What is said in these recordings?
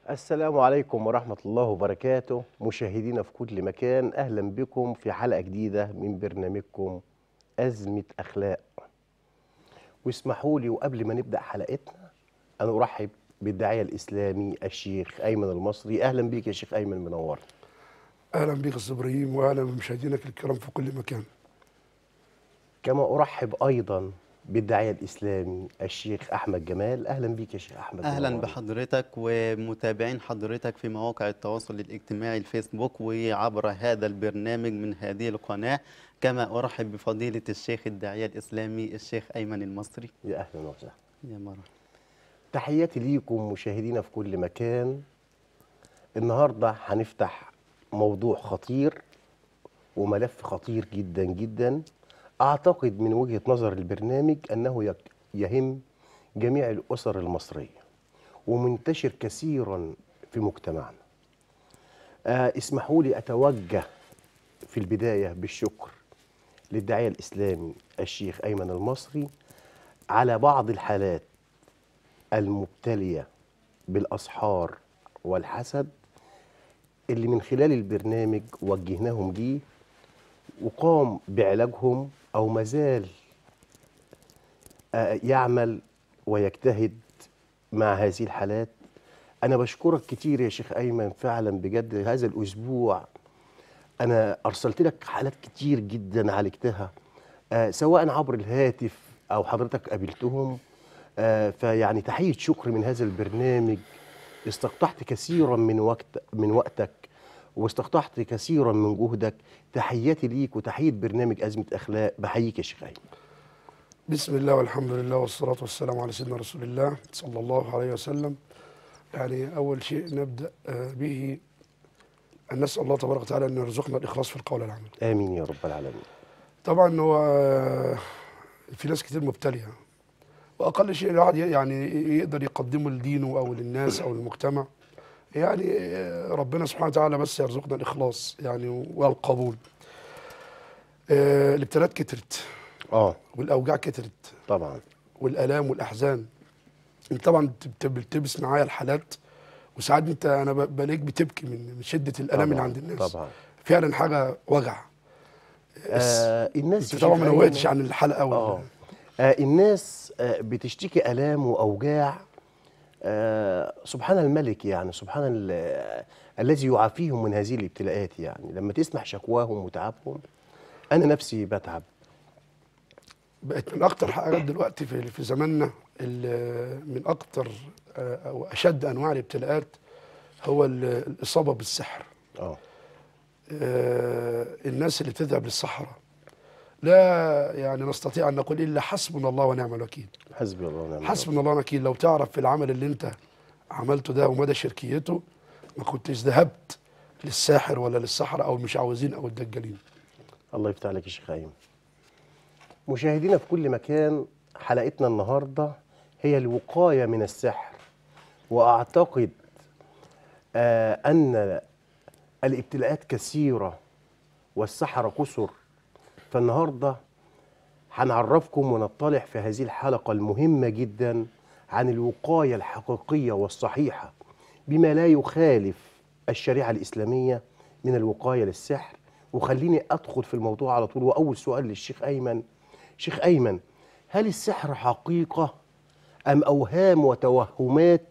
السلام عليكم ورحمة الله وبركاته مشاهدينا في كل مكان أهلا بكم في حلقة جديدة من برنامجكم أزمة أخلاق واسمحوا لي وقبل ما نبدأ حلقتنا أنا أرحب بالداعية الإسلامي الشيخ أيمن المصري أهلا بيك يا شيخ أيمن منور اهلا بك استاذ ابراهيم واهلا بمشاهدينك الكرام في كل مكان كما أرحب أيضا بالداعية الإسلامي الشيخ أحمد جمال أهلا بيك يا شيخ أحمد اهلا منور. بحضرتك ومتابعين حضرتك في مواقع التواصل الاجتماعي الفيسبوك وعبر هذا البرنامج من هذه القناه كما ارحب بفضيله الشيخ الداعيه الاسلامي الشيخ ايمن المصري يا أهلا وسهلا يا مرحبا تحياتي ليكم مشاهدينا في كل مكان النهارده هنفتح موضوع خطير وملف خطير جدا جدا اعتقد من وجهة نظر البرنامج انه يك- يهم جميع الاسر المصرية ومنتشر كثيرا في مجتمعنا آه اسمحوا لي اتوجه في البداية بالشكر للداعية الاسلامي الشيخ ايمن المصري على بعض الحالات المبتلية بالأسحار والحسد اللي من خلال البرنامج وجهناهم ليه وقام بعلاجهم أو مازال آه، يعمل ويجتهد مع هذه الحالات أنا بشكرك كتير يا شيخ أيمن فعلا بجد هذا الأسبوع أنا أرسلت لك حالات كتير جدا عالجتها آه، سواء عبر الهاتف أو حضرتك قابلتهم آه، فيعني تحية شكر من هذا البرنامج استقطعت كثيرا من وقت من وقتك واستقطعت كثيرا من جهدك تحياتي ليك وتحية برنامج أزمة أخلاق بحييك يا شيخ أيمن بسم الله والحمد لله والصلاة والسلام على سيدنا رسول الله صلى الله عليه وسلم يعني أول شيء نبدأ آه، به أن نسأل الله تبارك وتعالى أن يرزقنا الإخلاص في القول والعمل آمين يا رب العالمين طبعا هو آه، في ناس كتير مبتلية وأقل شيء الواحد يعني يقدر يقدمه لدينه أو للناس أو للمجتمع يعني آه، ربنا سبحانه وتعالى بس يرزقنا الإخلاص يعني والقبول آه، الابتلاءات كترت آه والأوجاع كترت طبعا والالام والاحزان انت طبعا بت- بتلبس معايا الحالات وساعات انت انا ب- بلاقيك بتبكي من من شده الالام اللي طبعاً، عند الناس طبعا فعلا حاجه وجع آه الناس انت يا طبعا شيخ ما أيمن- نويتش عن الحلقه وال- آه. آه الناس آه بتشتكي آلام وأوجاع آه سبحان الملك يعني سبحان ال- آه الذي يعافيهم من هذه الابتلاءات يعني لما تسمع شكواهم وتعبهم أنا نفسي بتعب بقت من اكتر حاجات دلوقتي في في زماننا ال- من اكتر آه، او اشد انواع الابتلاءات هو ال- الاصابه بالسحر اه آه، الناس اللي بتذهب للصحراء لا يعني نستطيع ان نقول الا حسبنا الله ونعم الوكيل حسبي الله ونعم الوكيل. حسبنا الله وكيل لو تعرف في العمل اللي انت عملته ده ومدى شركيته ما كنتش ذهبت للساحر ولا للسحرة او المشعوذين او الدجالين الله يفتح عليك يا شيخ أيمن مشاهدينا في كل مكان حلقتنا النهارده هي الوقاية من السحر وأعتقد آه أن الابتلاءات كثيرة والسحرة كثر فالنهارده هنعرفكم ونطلع في هذه الحلقة المهمة جدا عن الوقاية الحقيقية والصحيحة بما لا يخالف الشريعة الإسلامية من الوقاية للسحر وخليني أدخل في الموضوع على طول وأول سؤال للشيخ أيمن شيخ أيمن هل السحر حقيقة أم أوهام وتوهمات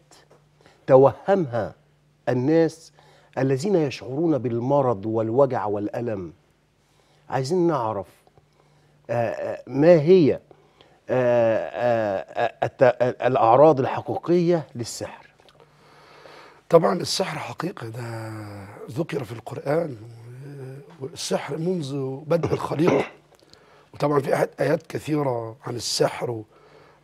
توهمها الناس الذين يشعرون بالمرض والوجع والألم عايزين نعرف آه، آه، ما هي آه، آه، آه، الت- الأعراض الحقيقية للسحر طبعا السحر حقيقة ده ذكر في القرآن و- والسحر منذ بدء الخليقة وطبعا في آيات- آيات كثيرة عن السحر و-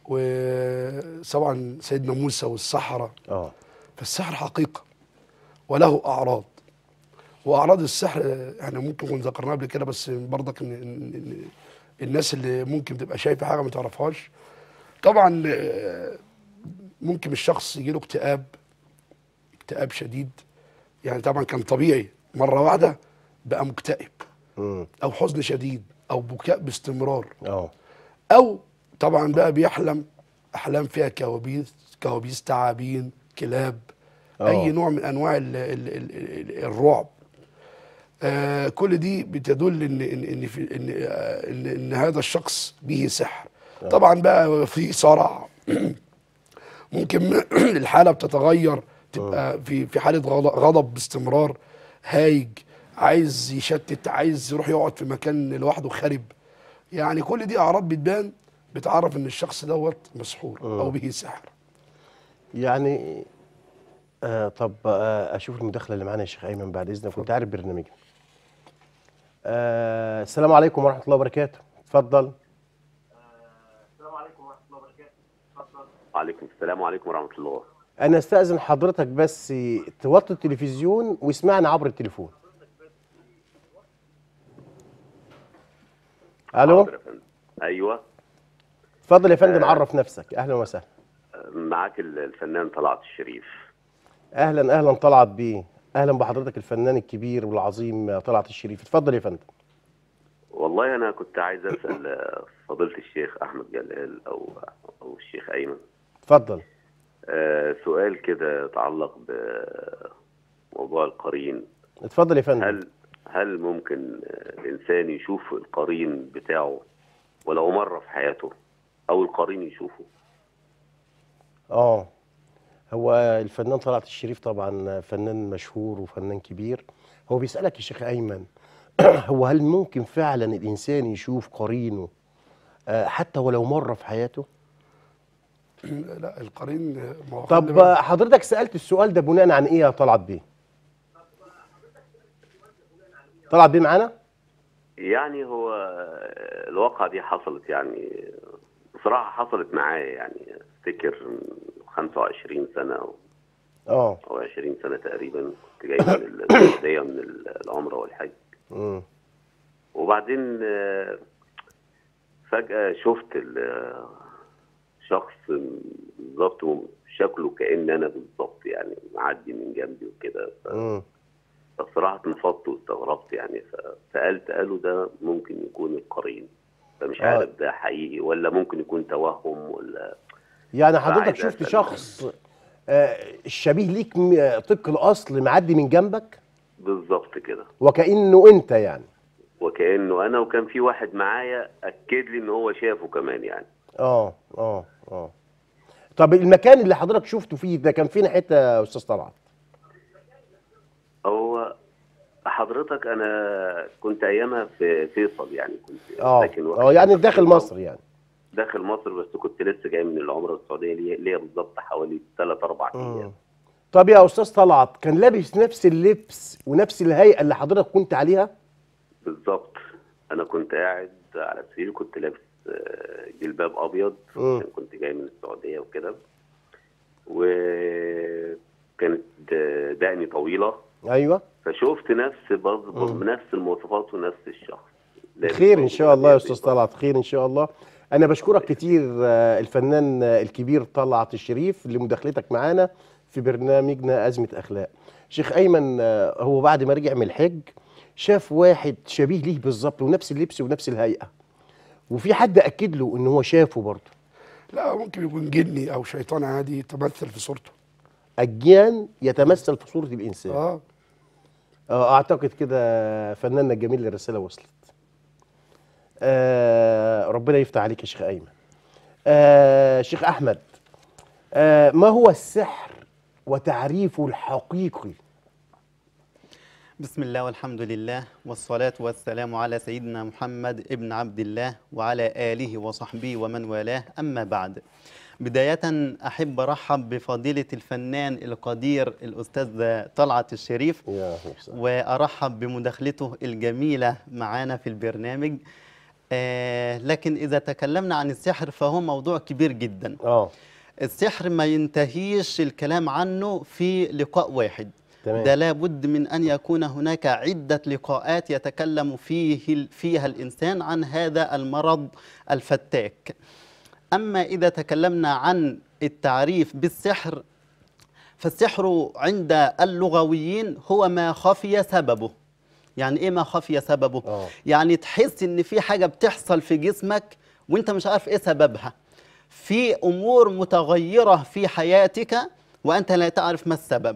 وطبعا سيدنا موسى والسحرة اه فالسحر حقيقة وله أعراض وأعراض السحر احنا ممكن كنا ذكرناها قبل كده بس برضك إن إن- إن الناس اللي ممكن تبقى شايفة حاجة ما تعرفهاش طبعا آه، ممكن الشخص يجيله اكتئاب اكتئاب شديد يعني طبعا كان طبيعي مرة واحدة بقى مكتئب امم أو حزن شديد أو بكاء باستمرار اه او طبعا بقى بيحلم احلام فيها كوابيس كوابيس تعابين كلاب آه. اي نوع من انواع ال ال ال ال الرعب آه كل دي بتدل ان ان ان في ان, آه إن, إن هذا الشخص به سحر طبعا بقى في صرع ممكن الحاله بتتغير تبقى في في حاله غض- غضب باستمرار هايج عايز يشتت عايز يروح يقعد في مكان لوحده خارب يعني كل دي اعراض بتبان بتعرف ان الشخص دوت مسحور او به سحر يعني آه طب آه اشوف المداخله اللي معانا يا شيخ ايمن بعد اذنك كنت عارف برنامجنا آه السلام عليكم ورحمه الله وبركاته اتفضل وعليكم السلام وعليكم ورحمة الله انا استاذن حضرتك بس توطي التلفزيون واسمعنا عبر التليفون الو حاضر يا فندم. أيوة اتفضل يا فندم عرف نفسك اهلا وسهلا معاك ال- الفنان طلعت الشريف اهلا اهلا طلعت بيه اهلا بحضرتك الفنان الكبير والعظيم طلعت الشريف اتفضل يا فندم والله أنا كنت عايز أسأل آه، فضيلة الشيخ أحمد جلال أو أو الشيخ أيمن اتفضل آه، سؤال كده يتعلق بموضوع القرين اتفضل يا فندم هل هل ممكن آه، الإنسان يشوف القرين بتاعه ولو مرة في حياته أو القرين يشوفه اه هو الفنان طلعت الشريف طبعا فنان مشهور وفنان كبير هو بيسألك يا شيخ أيمن هو هل ممكن فعلا الإنسان يشوف قرينه آه، حتى ولو مرة في حياته لا القرين ما هو خلي طب بالك. آه، حضرتك سألت السؤال ده بناء عن إيه يا طلعت بيه طلعت بيه معانا يعني هو الواقعة دي حصلت يعني بصراحة حصلت معايا يعني افتكر من 25 سنة أو- اه أو 20 سنة تقريبا كنت جاي من السعودية من العمرة والحج مم. وبعدين آه، فجأة شفت ال- شخص بالظبط شكله كأن أنا بالظبط يعني معدي من جنبي وكده ف- مم. فبصراحة اتنفضت واستغربت يعني فسألت قالوا ده ممكن يكون القرين فمش آه. عارف ده حقيقي ولا ممكن يكون توهم ولا يعني حضرتك عايز شفت أسأل. شخص آه، شبيه ليك م- آه، طبق الأصل معدي من جنبك بالظبط كده وكأنه أنت يعني وكأنه أنا وكان في واحد معايا أكد لي إن هو شافه كمان يعني اه اه اه طب المكان اللي حضرتك شفته فيه ده كان فين حته يا استاذ طلعت هو حضرتك أنا كنت أيامها في فيصل يعني كنت اه ساكن واحد اه يعني في داخل فيصل. مصر يعني داخل مصر بس كنت لسه جاي من العمرة السعودية ليا ليا بالظبط حوالي ثلاث أربع أيام طب يا استاذ طلعت كان لابس نفس اللبس ونفس الهيئه اللي حضرتك كنت عليها بالظبط انا كنت قاعد على السرير كنت لابس آه، جلباب ابيض مم. عشان كنت جاي من السعوديه وكده وكانت د- دقني طويله ايوه فشفت نفس برضه مم. بنفس المواصفات ونفس الشخص لابس خير ان برضه شاء الله يا أبيض استاذ طلعت خير ان شاء الله انا بشكرك كتير آه، الفنان آه، الكبير طلعت الشريف لمداخلتك معانا في برنامجنا ازمه اخلاق شيخ ايمن آه، هو بعد ما رجع من الحج شاف واحد شبيه ليه بالظبط ونفس اللبس ونفس الهيئه وفي حد اكد له ان هو شافه برضه لا ممكن يكون جني او شيطان عادي يتمثل في صورته الجان يتمثل في صوره الانسان اه آه، اعتقد كده فناننا الجميل الرساله وصلت آه ربنا يفتح عليك يا شيخ ايمن آه شيخ احمد آه ما هو السحر وتعريفه الحقيقي بسم الله والحمد لله والصلاة والسلام على سيدنا محمد ابن عبد الله وعلى آله وصحبه ومن والاه أما بعد بداية أحب أرحب بفضيلة الفنان القدير الأستاذ طلعت الشريف يا نفسي. وأرحب بمداخلته الجميلة معانا في البرنامج آه لكن إذا تكلمنا عن السحر فهو موضوع كبير جدا اه السحر ما ينتهيش الكلام عنه في لقاء واحد تمام. ده لابد من أن يكون هناك عدة لقاءات يتكلم فيه فيها الإنسان عن هذا المرض الفتاك أما إذا تكلمنا عن التعريف بالسحر فالسحر عند اللغويين هو ما خفي سببه يعني ايه ما خفي سببه آه. يعني تحس ان في حاجه بتحصل في جسمك وانت مش عارف ايه سببها في امور متغيره في حياتك وانت لا تعرف ما السبب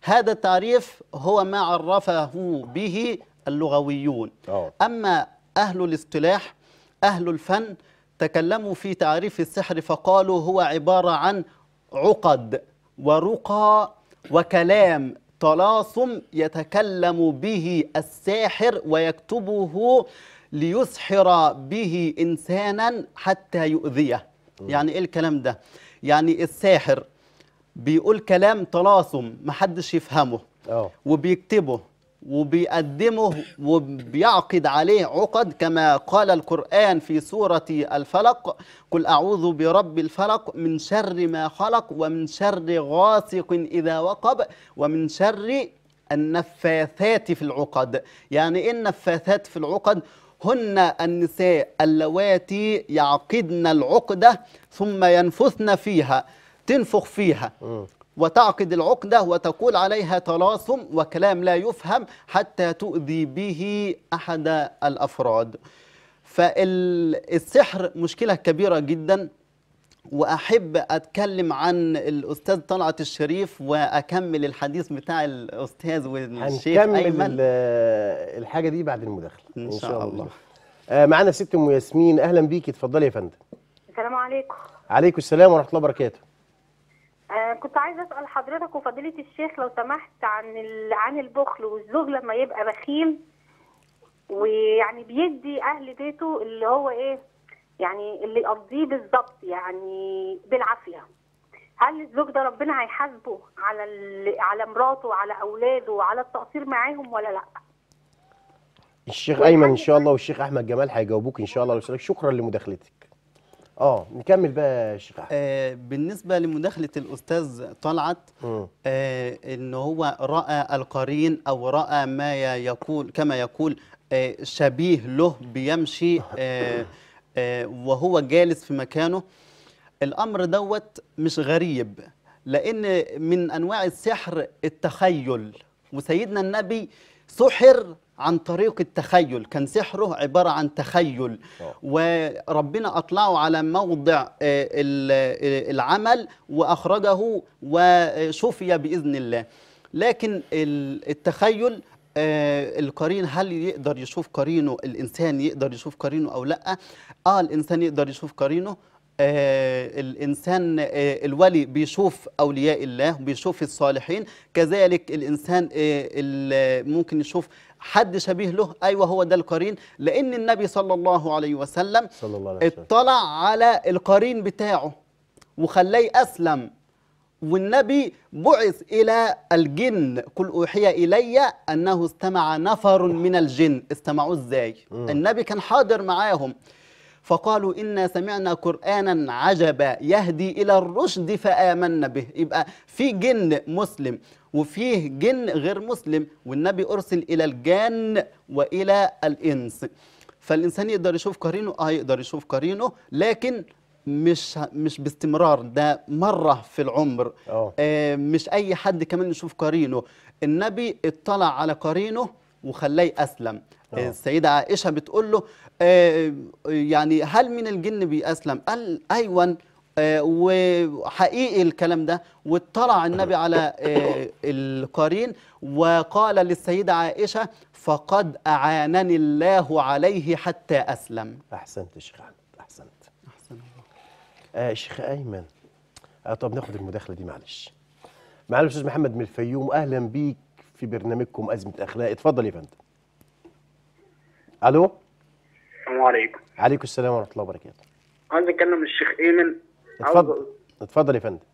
هذا التعريف هو ما عرفه به اللغويون اه أما أهل الاصطلاح أهل الفن تكلموا في تعريف السحر فقالوا هو عبارة عن عقد ورقى وكلام طلاسم يتكلم به الساحر ويكتبه ليسحر به إنسانا حتى يؤذيه يعني إيه الكلام ده؟ يعني الساحر بيقول كلام طلاسم محدش يفهمه اه وبيكتبه وبيقدمه وبيعقد عليه عقد كما قال القرآن في سورة الفلق قل أعوذ برب الفلق من شر ما خلق ومن شر غاسق إذا وقب ومن شر النفاثات في العقد يعني إيه النفاثات في العقد هن النساء اللواتي يعقدن العقدة ثم ينفثن فيها تنفخ فيها وتعقد العقدة وتقول عليها طلاسم وكلام لا يفهم حتى تؤذي به أحد الأفراد فالسحر مشكلة كبيرة جدا وأحب أتكلم عن الأستاذ طلعت الشريف وأكمل الحديث بتاع الأستاذ والشيخ هنكمل أيمن ال- الحاجه دي بعد المداخله إن شاء الله. آه معانا ست ام ياسمين اهلا بيكي اتفضلي يا فندم السلام عليكم عليكم السلام ورحمه الله وبركاته آه كنت عايزه اسال حضرتك وفضيله الشيخ لو سمحت عن ال... عن البخل والزوج لما يبقى بخيل ويعني بيدي اهل بيته اللي هو ايه يعني اللي يقضيه بالظبط يعني بالعافيه هل الزوج ده ربنا هيحاسبه على ال... على مراته وعلى اولاده وعلى التقصير معاهم ولا لا الشيخ ايمن ان شاء الله والشيخ احمد جمال هيجاوبوك ان شاء الله لو سألك شكرا لمداخلتك اه نكمل بقى يا شيخ احمد آه، بالنسبة لمداخلة الأستاذ طلعت مم. آه، إن هو رأى القرين أو رأى ما ي- يقول كما يقول آه، شبيه له بيمشي آه، آه، وهو جالس في مكانه الأمر دوت مش غريب لأن من أنواع السحر التخيل وسيدنا النبي سحر عن طريق التخيل كان سحره عبارة عن تخيل وربنا أطلعه على موضع آه، ال- آه، العمل وأخرجه وشفي بإذن الله لكن ال- التخيل آه، القرين هل يقدر يشوف قرينه الإنسان يقدر يشوف قرينه أو لأ آه الإنسان يقدر يشوف قرينه آه الإنسان آه الولي بيشوف أولياء الله بيشوف الصالحين كذلك الإنسان آه ال- ممكن يشوف حد شبيه له أيوة هو ده القرين لأن النبي صلى الله عليه وسلم صلى الله عليه وسلم اطلع على القرين بتاعه وخلاه أسلم والنبي بعث إلى الجن قل أوحي إلي أنه استمع نفر من الجن استمعوا إزاي النبي كان حاضر معاهم فقالوا إنا سمعنا قرآنا عجبا يهدي إلى الرشد فآمنا به يبقى في جن مسلم وفيه جن غير مسلم والنبي أرسل إلى الجان وإلى الإنس فالإنسان يقدر يشوف قرينه آه يقدر يشوف قرينه لكن مش مش باستمرار ده مرة في العمر اه آه، مش اي حد كمان يشوف قرينه النبي اطلع على قرينه وخلاه اسلم آه. السيده عائشه بتقول له آه، يعني هل من الجن بيأسلم قال ايوه آه، وحقيقي الكلام ده واطلع النبي على آه، القرين وقال للسيده عائشه فقد اعانني الله عليه حتى اسلم احسنت يا شيخ احمد احسنت آه شيخ ايمن آه طب ناخد المداخله دي معلش معانا الاستاذ محمد من الفيوم اهلا بيك في برنامجكم ازمه اخلاق اتفضل يا فندم الو السلام عليكم عليكم السلام ورحمه الله وبركاته عايز اتكلم الشيخ ايمن اتفضل اتفضل يا فندم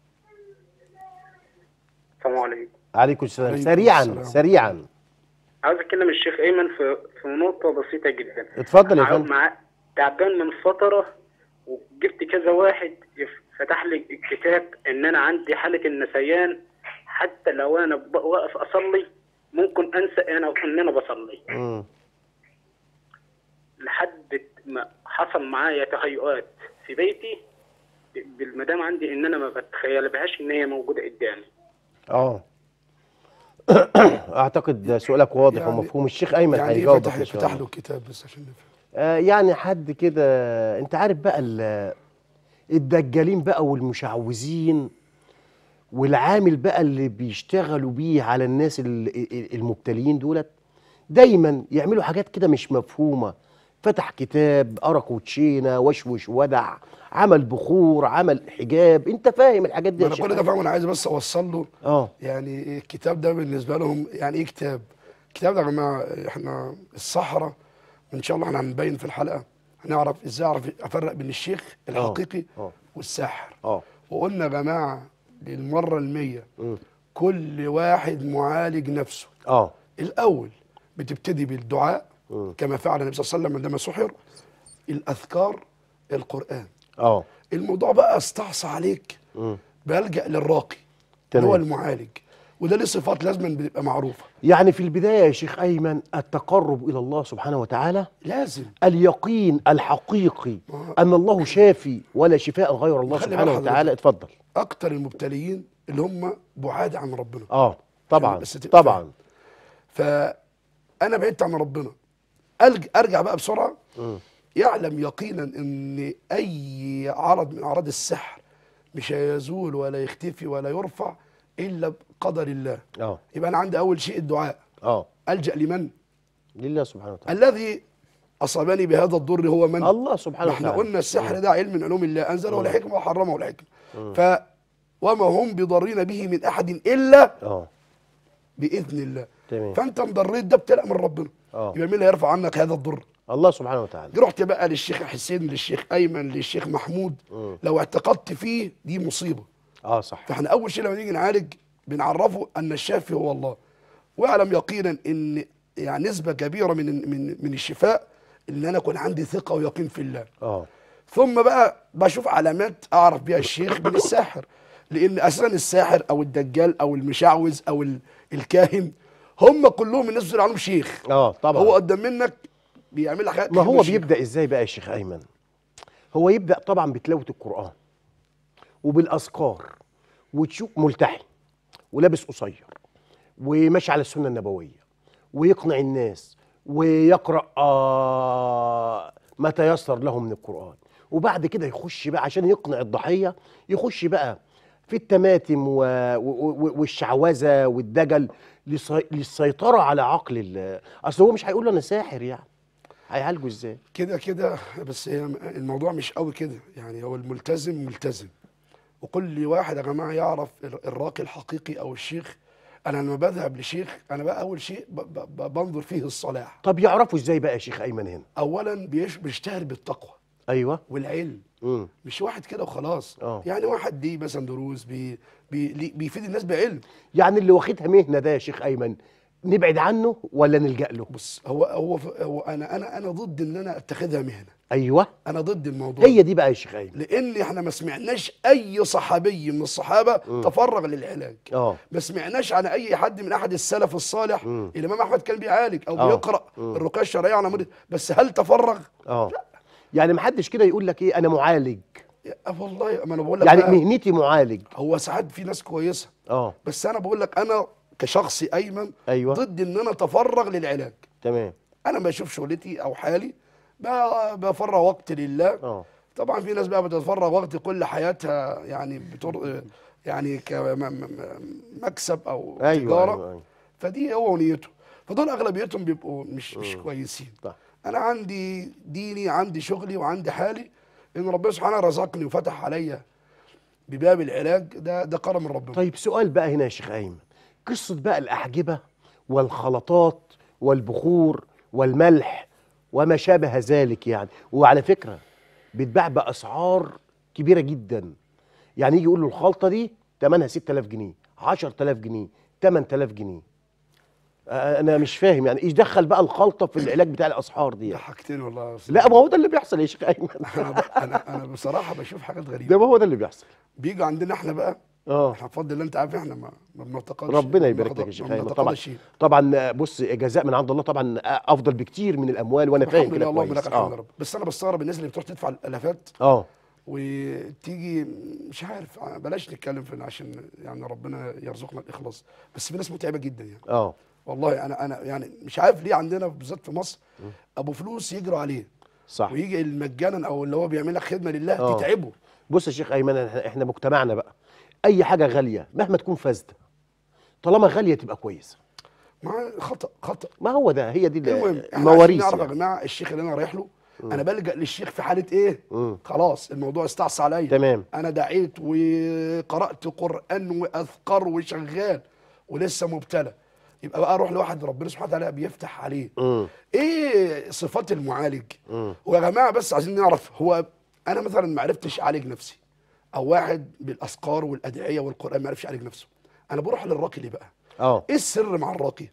السلام عليكم عليكم السلام عليكم سريعا السلام. سريعا عاوز اتكلم الشيخ ايمن في في نقطه بسيطه جدا اتفضل يا عاوز فندم معاه تعبان من فتره وجبت كذا واحد يف- فتح لي الكتاب ان انا عندي حاله النسيان حتى لو انا ب- واقف اصلي ممكن انسى انا ان انا بصلي مم. لحد ما حصل معايا تهيؤات في بيتي بالمدام عندي ان انا ما بتخيلهاش ان هي موجوده قدامي اه اعتقد سؤالك واضح يعني- ومفهوم الشيخ ايمن يعني ايه هيجاوبك فتح ان شاء فتح الله له الكتاب بس عشان نفهم آه يعني حد كده انت عارف بقى ال- الدجالين بقى والمشعوذين والعامل بقى اللي بيشتغلوا بيه على الناس ال- ال- المبتليين دولت دايما يعملوا حاجات كده مش مفهومه فتح كتاب قرا كوتشينه وشوش ودع عمل بخور عمل حجاب انت فاهم الحاجات دي ما يا انا شيخ كل ده فاهم انا عايز بس اوصل له اه يعني الكتاب ده بالنسبه لهم يعني ايه كتاب؟ الكتاب ده يا جماعه احنا الصحراء ان شاء الله احنا هنبين في الحلقه هنعرف ازاي اعرف افرق بين الشيخ الحقيقي آه. والساحر اه وقلنا يا جماعه للمره المية مم. كل واحد معالج نفسه اه الاول بتبتدي بالدعاء مم. كما فعل النبي صلى الله عليه وسلم عندما سحر الاذكار القران اه الموضوع بقى استعصى عليك مم. بلجأ للراقي تمام. اللي هو المعالج وده ليه صفات لازم بتبقى معروفه يعني في البدايه يا شيخ ايمن التقرب الى الله سبحانه وتعالى لازم اليقين الحقيقي ان الله شافي ولا شفاء غير الله خلي سبحانه بالك وتعالى اتفضل اكتر المبتليين اللي هم بعاد عن ربنا اه طبعا بس تبقى طبعا فانا بعدت عن ربنا ألج ارجع بقى بسرعه مم. يعلم يقينا ان اي عرض من اعراض السحر مش هيزول ولا يختفي ولا يرفع الا بقدر الله اه يبقى انا عندي اول شيء الدعاء اه الجا لمن لله سبحانه وتعالى الذي اصابني بهذا الضر هو من الله سبحانه ما احنا وتعالى قلنا السحر ده علم من علوم الله انزله الحكمه وحرمه الحكمه ف وما هم بضارين به من احد الا اه باذن الله تمام فانت انضريت ده ابتلاء من ربنا اه يبقى مين اللي هيرفع عنك هذا الضر الله سبحانه وتعالى رحت بقى للشيخ حسين للشيخ ايمن للشيخ محمود مم. لو اعتقدت فيه دي مصيبه اه صح فاحنا اول شيء لما نيجي نعالج بنعرفه ان الشافي هو الله واعلم يقينا ان يعني نسبه كبيره من من من الشفاء ان انا اكون عندي ثقه ويقين في الله اه ثم بقى بشوف علامات اعرف بيها الشيخ من الساحر لان اساسا الساحر او الدجال او المشعوذ او ال- الكاهن هم كلهم الناس بتقول عليهم شيخ اه طبعا هو قدام منك بيعمل لك حاجات ما هو كأنه شيخ. بيبدا ازاي بقى يا شيخ ايمن هو يبدا طبعا بتلاوه القران وبالاذكار وتشوف ملتحي ولابس قصير وماشي على السنه النبويه ويقنع الناس ويقرا آه ما تيسر له من القران وبعد كده يخش بقى عشان يقنع الضحيه يخش بقى في التماتم و... و... و... والشعوذه والدجل للسي... للسيطره على عقل ال... اصل هو مش هيقول له انا ساحر يعني هيعالجه ازاي كده كده بس هي الموضوع مش قوي كده يعني هو الملتزم ملتزم وكل واحد يا جماعه يعرف ال- الراقي الحقيقي او الشيخ انا لما بذهب لشيخ انا بقى اول شيء ب- ب- ب- بنظر فيه الصلاح طب يعرفوا ازاي بقى يا شيخ ايمن هنا اولا بيش- بيشتهر بالتقوى ايوه والعلم امم مش واحد كده وخلاص آه. يعني واحد دي مثلا دروس بي بي لي- بيفيد الناس بعلم يعني اللي واخدها مهنه ده يا شيخ ايمن نبعد عنه ولا نلجا له بص هو هو هو انا انا انا ضد ان انا اتخذها مهنه ايوه انا ضد الموضوع هي دي بقى يا شيخ ايمن لان احنا ما سمعناش اي صحابي من الصحابه تفرغ للعلاج اه ما سمعناش عن اي حد من احد السلف الصالح مم. الامام احمد كان بيعالج او آه. بيقرا مم. الرقيه الشرعيه على مريض بس هل تفرغ اه يعني محدش كده يقول لك ايه انا معالج يا- والله ما انا بقول لك يعني بقى، مهنتي معالج هو ساعات في ناس كويسه اه بس انا بقول لك انا كشخصي ايمن ايوه ضد ان انا اتفرغ للعلاج تمام انا بشوف شغلتي او حالي ب- بفرغ وقت لله اه طبعا في ناس بقى بتتفرغ وقت كل حياتها يعني بتر يعني كمكسب او ايوه تجاره ايوه, أيوة. فدي هو نيته فدول اغلبيتهم بيبقوا مش مش كويسين صح. انا عندي ديني عندي شغلي وعندي حالي ان ربنا سبحانه رزقني وفتح عليا بباب العلاج ده ده كرم من ربنا طيب سؤال بقى هنا يا شيخ ايمن قصه بقى الاحجبه والخلطات والبخور والملح وما شابه ذلك يعني وعلى فكره بتباع باسعار كبيره جدا يعني يجي يقول له الخلطه دي ثمنها 6000 جنيه 10000 جنيه 8000 جنيه آه، انا مش فاهم يعني ايش دخل بقى الخلطه في العلاج بتاع الاسعار دي يعني. ضحكتني والله يا أستاذ. لا ما هو ده اللي بيحصل يا شيخ ايمن انا ب- انا انا بصراحه بشوف حاجات ده غريبه ما هو ده اللي بيحصل بيجوا عندنا احنا بقى اه احنا بفضل الله انت عارف احنا ما ما بنعتقدش ربنا ما يبارك لك يا بنعتقد- شيخ ما ايمن طبعا بنعتقدش شيء. طبعا بص جزاء من عند الله طبعا افضل بكتير من الاموال وانا فاهم الحمد كده لله اللهم كويس لك الحمد يا اه رب بس انا بستغرب الناس اللي بتروح تدفع الالافات اه وتيجي مش عارف بلاش نتكلم في عشان يعني ربنا يرزقنا الاخلاص بس في ناس متعبه جدا يعني اه والله انا انا يعني مش عارف ليه عندنا بالذات في مصر ابو فلوس يجروا عليه صح ويجي المجانا او اللي هو بيعمل لك خدمه لله آه. تتعبه بص يا شيخ ايمن احنا إحنا مجتمعنا بقى اي حاجه غاليه مهما تكون فاسده طالما غاليه تبقى كويسه مع خطا خطا ما هو ده هي دي المهم احنا عايزين المواريث نعرف يا يعني. جماعه الشيخ اللي انا رايح له انا بلجا للشيخ في حاله ايه مم. خلاص الموضوع استعصى عليا تمام. انا دعيت وقرات قران واذكار وشغال ولسه مبتلى يبقى بقى اروح لواحد ربنا سبحانه وتعالى بيفتح عليه مم. ايه صفات المعالج مم. ويا جماعه بس عايزين نعرف هو انا مثلا ما عرفتش اعالج نفسي او واحد بالاذكار والادعيه والقران ما عرفش يعالج نفسه انا بروح للراقي ليه بقى اه ايه السر مع الراقي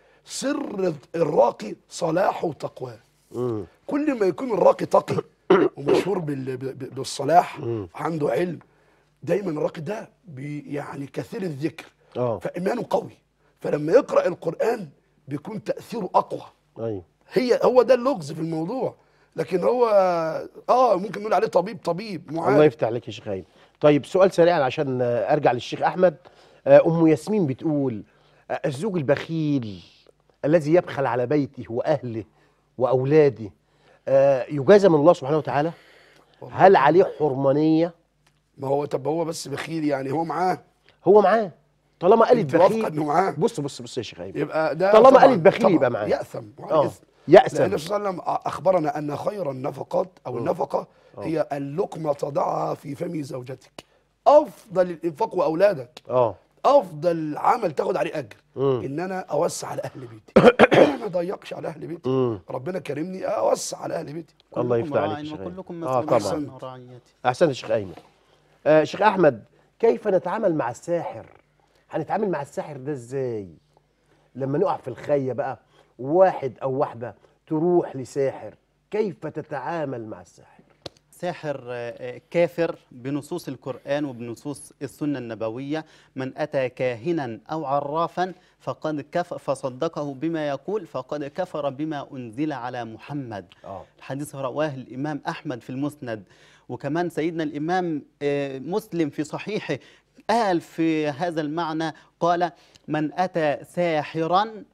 سر الراقي صلاحه وتقواه مم. كل ما يكون الراقي تقي ومشهور بال- ب- ب- بالصلاح عنده علم دايما الراقي ده بي يعني كثير الذكر اه فايمانه قوي فلما يقرا القران بيكون تاثيره اقوى ايوه هي هو ده اللغز في الموضوع لكن هو اه ممكن نقول عليه طبيب طبيب الله معالج يفتح عليك يا شيخ هايم طيب سؤال سريع عشان آه، ارجع للشيخ احمد آه، ام ياسمين بتقول آه، الزوج البخيل الذي يبخل على بيته واهله واولاده آه، يجازى من الله سبحانه وتعالى هل عليه حرمانيه ما هو طب هو بس بخيل يعني هو معاه هو معاه طالما قالت انت واثقه بخيل انه معاه بص بص بص يا شيخ هايم يبقى ده طالما طبعاً- قالت بخيل طبعاً يبقى معاه. يأثم وعليه اه إثم. يأسم لأن النبي صلى الله عليه وسلم أخبرنا أن خير النفقات أو النفقة هي اللقمة تضعها في فم زوجتك أفضل الإنفاق وأولادك اه أفضل عمل تاخد عليه أجر مم. إن أنا أوسع على أهل بيتي أنا ما أضيقش على أهل بيتي مم. ربنا كرمني أوسع على أهل بيتي الله كلكم يفتح راع عليك يا شيخ هايم. وكلكم اه مسؤول طبعا عن رعيته احسنت يا شيخ ايمن آه شيخ احمد كيف نتعامل مع الساحر هنتعامل مع الساحر ده ازاي لما نقع في الخيه بقى واحد او واحده تروح لساحر كيف تتعامل مع الساحر ساحر آه، آه، كافر بنصوص القرآن وبنصوص السنة النبوية من أتى كاهنا أو عرافا فقد كفر فصدقه بما يقول فقد كفر بما أنزل على محمد اه الحديث رواه الإمام أحمد في المسند وكمان سيدنا الإمام آه، مسلم في صحيحه قال في هذا المعنى قال من أتى ساحرا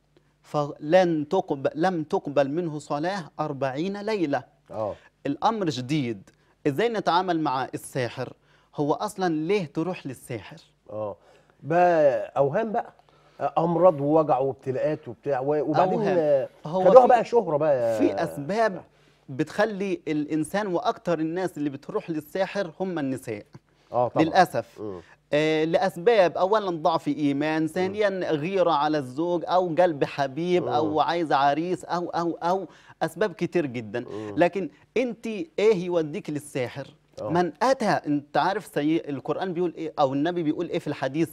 فلن تقبل لم تقبل منه صلاة أربعين ليلة اه الامر جديد ازاي نتعامل مع الساحر هو اصلا ليه تروح للساحر اه بقى اوهام بقى آه، امراض ووجع وابتلاءات وبتاع و- وبعدين أوهام. آه، هو خدوها في- بقى شهره بقى في اسباب بتخلي الانسان واكتر الناس اللي بتروح للساحر هم النساء اه طبعا للاسف مم. آه لاسباب اولا ضعف ايمان ثانيا غيره على الزوج او قلب حبيب او عايز عريس او او او اسباب كتير جدا لكن انت ايه يوديك للساحر آه. من اتى انت عارف سي... القران بيقول ايه او النبي بيقول ايه في الحديث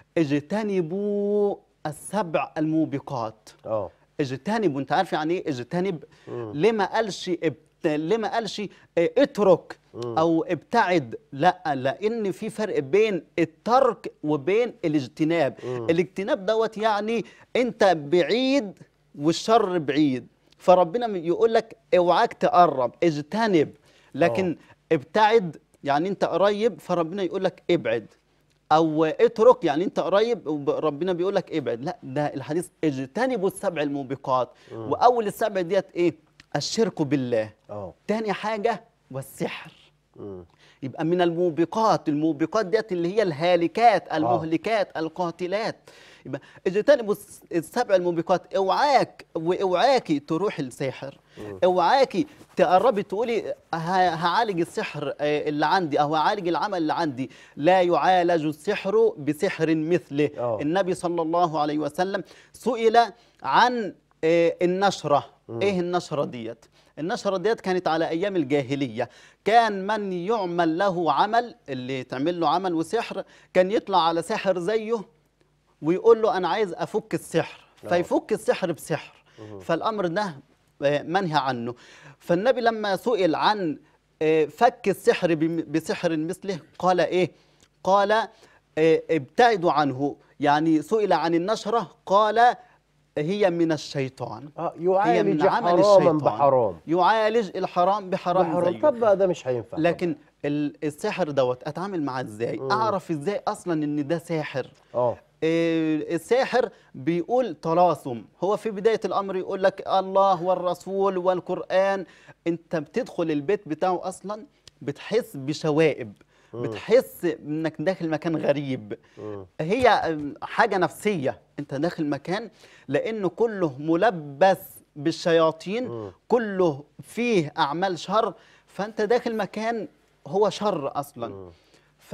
اجتنبوا السبع الموبقات اه اجتنبوا انت عارف يعني ايه اجتنب ليه ما قالش ابت... ليه ما قالش اه، اترك او ابتعد لا لان في فرق بين الترك وبين الاجتناب الاجتناب دوت يعني انت بعيد والشر بعيد فربنا يقول لك اوعاك تقرب اجتنب لكن ابتعد يعني انت قريب فربنا يقول لك ابعد او اترك يعني انت قريب وب- ربنا بيقول لك ابعد لا ده الحديث اجتنبوا السبع الموبقات واول السبع ديت ايه الشرك بالله اه تاني حاجه والسحر مم. يبقى من الموبقات الموبقات ديت اللي هي الهالكات المهلكات القاتلات يبقى اجتنبوا الس- السبع الموبقات اوعاك واوعاكي تروح للساحر اوعاكي تقربي تقولي ه- هعالج السحر آه، اللي عندي او هعالج العمل اللي عندي لا يعالج السحر بسحر مثله آه. النبي صلى الله عليه وسلم سئل عن آه، النشره ايه النشره ديت النشرة ديت كانت على أيام الجاهلية كان من يعمل له عمل اللي تعمل له عمل وسحر كان يطلع على ساحر زيه ويقول له أنا عايز أفك السحر فيفك السحر بسحر فالأمر ده آه، منهى عنه فالنبي لما سئل عن آه، فك السحر بم- بسحر مثله قال إيه قال آه، ابتعدوا عنه يعني سئل عن النشرة قال هي من الشيطان اه هي من يعالج عمل حراما الشيطان بحرام يعالج الحرام بحرام, بحرام زيه طب بقى ده مش هينفع لكن ال- السحر دوت اتعامل معاه ازاي اعرف ازاي اصلا ان ده ساحر اه إيه، الساحر بيقول طلاسم هو في بداية الأمر يقول لك الله والرسول والقرآن أنت بتدخل البيت بتاعه أصلا بتحس بشوائب بتحس انك داخل مكان غريب هي أم، حاجه نفسيه انت داخل مكان لانه كله ملبس بالشياطين كله فيه اعمال شر فانت داخل مكان هو شر اصلا ف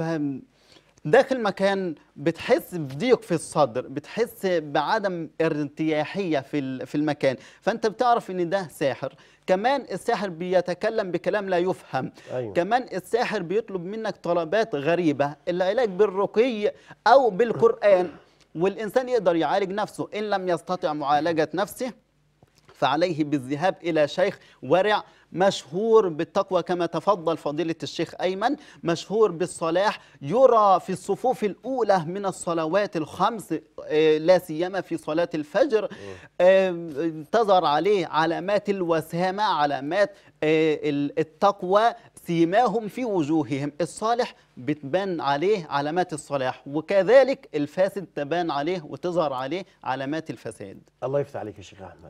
داخل مكان بتحس بضيق في الصدر بتحس بعدم ارتياحية في ال- في المكان فأنت بتعرف إن ده ساحر كمان الساحر بيتكلم بكلام لا يفهم أيوة. كمان الساحر بيطلب منك طلبات غريبة العلاج بالرقي أو بالقرآن والإنسان يقدر يعالج نفسه إن لم يستطع معالجة نفسه فعليه بالذهاب إلى شيخ ورع مشهور بالتقوى كما تفضل فضيلة الشيخ أيمن مشهور بالصلاح يرى في الصفوف الأولى من الصلوات الخمس آه، لا سيما في صلاة الفجر آه، تظهر عليه علامات الوسامة علامات آه، ال- التقوى سيماهم في وجوههم الصالح بتبان عليه علامات الصلاح وكذلك الفاسد تبان عليه وتظهر عليه علامات الفساد الله يفتح عليك يا شيخ احمد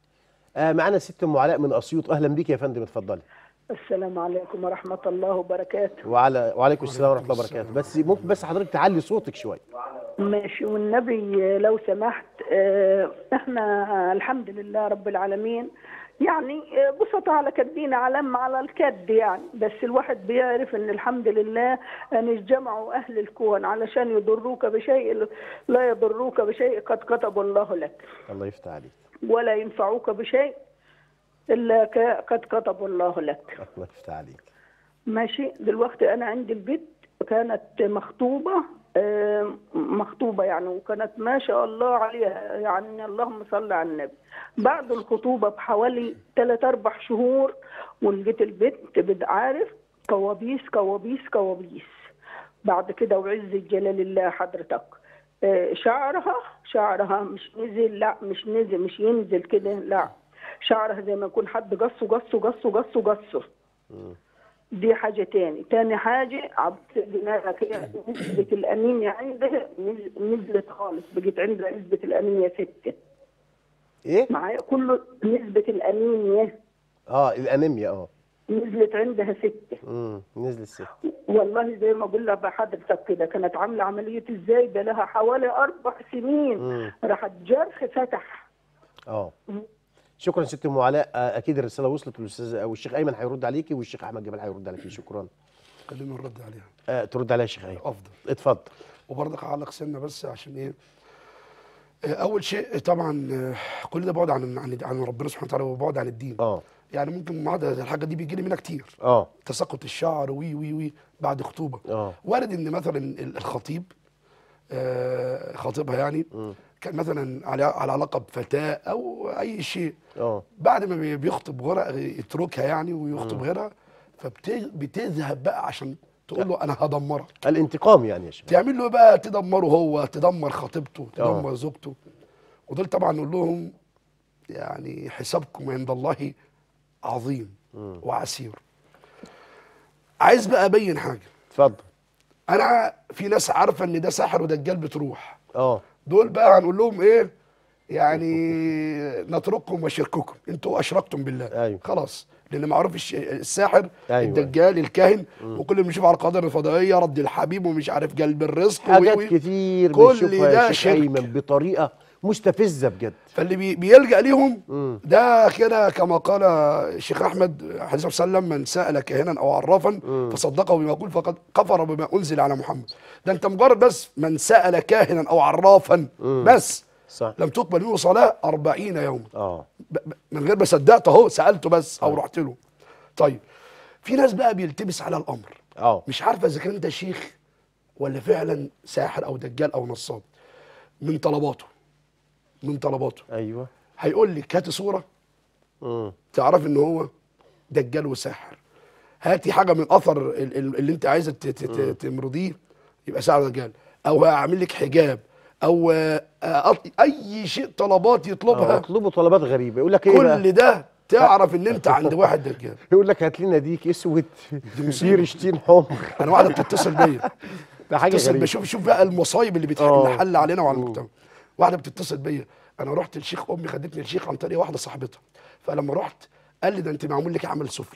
آه معانا ست ام علاء من اسيوط اهلا بيك يا فندم اتفضلي السلام عليكم ورحمة الله وبركاته وعلى وعليكم السلام ورحمه الله وبركاته بس ممكن بس حضرتك تعلي صوتك شويه ماشي والنبي لو سمحت آه، احنا الحمد لله رب العالمين يعني آه، بسطة على كدين علم على الكد يعني بس الواحد بيعرف ان الحمد لله ان اجتمعوا اهل الكون علشان يضروك بشيء لا يضروك بشيء قد كتب الله لك الله يفتح عليك ولا ينفعوك بشيء الا ك- قد كتب الله لك الله يفتح عليك ماشي دلوقتي انا عندي البنت كانت مخطوبه آه، مخطوبه يعني وكانت ما شاء الله عليها يعني اللهم صل على النبي بعد الخطوبه بحوالي ثلاث اربع شهور ولقيت البنت بتعرف كوابيس كوابيس كوابيس بعد كده وعزة جلال الله حضرتك آه، شعرها شعرها مش نزل لا مش نزل مش ينزل كده لا شعرها زي ما يكون حد قصه قصه قصه قصه قصه دي حاجة تاني تاني حاجة عبد دماغها كده نسبة الأنيميا عندها نز- نزلت خالص بقت عندها نسبة الأنيميا ستة ايه معايا كله نسبة الأنيميا اه الانيميا اه نزلت عندها ستة امم نزل الست والله زي ما بقول لك بحضرتك كده كانت عاملة عملية ازاي ده لها حوالي أربع سنين مم. راحت جرح فتح اه شكرا ست ام علاء آه، اكيد الرساله وصلت للاستاذ او الشيخ ايمن هيرد عليكي والشيخ احمد جمال هيرد عليكي شكرا خلينا نرد عليها آه ترد عليها يا شيخ ايمن افضل اتفضل وبرضك اعلق سنه بس عشان ايه آه، اول شيء طبعا آه، كل ده بعد عن عن عن ربنا سبحانه وتعالى وبعد عن الدين اه يعني ممكن بعد الحاجه دي بيجي لي منها كتير اه تساقط الشعر وي وي وي بعد خطوبه اه وارد ان مثلا ال- الخطيب آه، خطيبها يعني كان مثلا على على علاقه بفتاه او اي شيء اه بعد ما بي- بيخطب غيرها يتركها يعني ويخطب غيرها فبتذهب بقى عشان تقول له انا هدمرك الانتقام يعني يا شيخ تعمل له إيه بقى تدمره هو تدمر خطيبته آه. تدمر زوجته ودول طبعا نقول لهم يعني حسابكم عند الله عظيم وعسير عايز بقى ابين حاجه اتفضل انا في ناس عارفه ان ده ساحر ودجال بتروح اه دول بقى هنقول لهم ايه يعني نترككم وشرككم انتوا اشركتم بالله أيوة. خلاص لان معروف الش- الساحر أيوة. الدجال الكاهن وكل اللي بنشوفه على القناه الفضائيه رد الحبيب ومش عارف قلب الرزق حاجات وي- وي. كتير كل بنشوفها ده يا شيخ شرك. ايمن بطريقه مستفزه بجد فاللي بي بيلجا ليهم ده كده كما قال الشيخ احمد حديث صلى الله عليه وسلم من سال كاهنا او عرافا فصدقه بما يقول فقد كفر بما انزل على محمد ده انت مجرد بس من سال كاهنا او عرافا بس صح لم تقبل منه صلاه أربعين يوما اه ب- ب- من غير ما صدقت اهو سالته بس او رحت له طيب في ناس بقى بيلتبس على الامر اه مش عارفه اذا كان ده شيخ ولا فعلا ساحر او دجال او نصاب من طلباته من طلباته ايوه هيقول لك هاتي صوره امم تعرف ان هو دجال وساحر هاتي حاجه من اثر ال- ال- اللي انت عايزه ت- ت- ت- تمرضيه يبقى ساحر دجال او هعمل لك حجاب او آه، آه، أط- اي شيء طلبات آه، يطلبها يطلبوا طلبات غريبه يقول لك ايه بقى كل ده تعرف ان انت عند واحد دجال يقول لك هات لنا ديك اسود فيه رشتين حمر انا واحده بتتصل بيا ده حاجه بتتصل غريبه بشوف شوف بقى المصايب اللي بتح- آه. اللي حل علينا وعلى المجتمع واحده بتتصل بيا انا رحت للشيخ امي خدتني الشيخ عن طريق واحده صاحبتها فلما رحت قال لي ده انت معمول لك عمل سفلي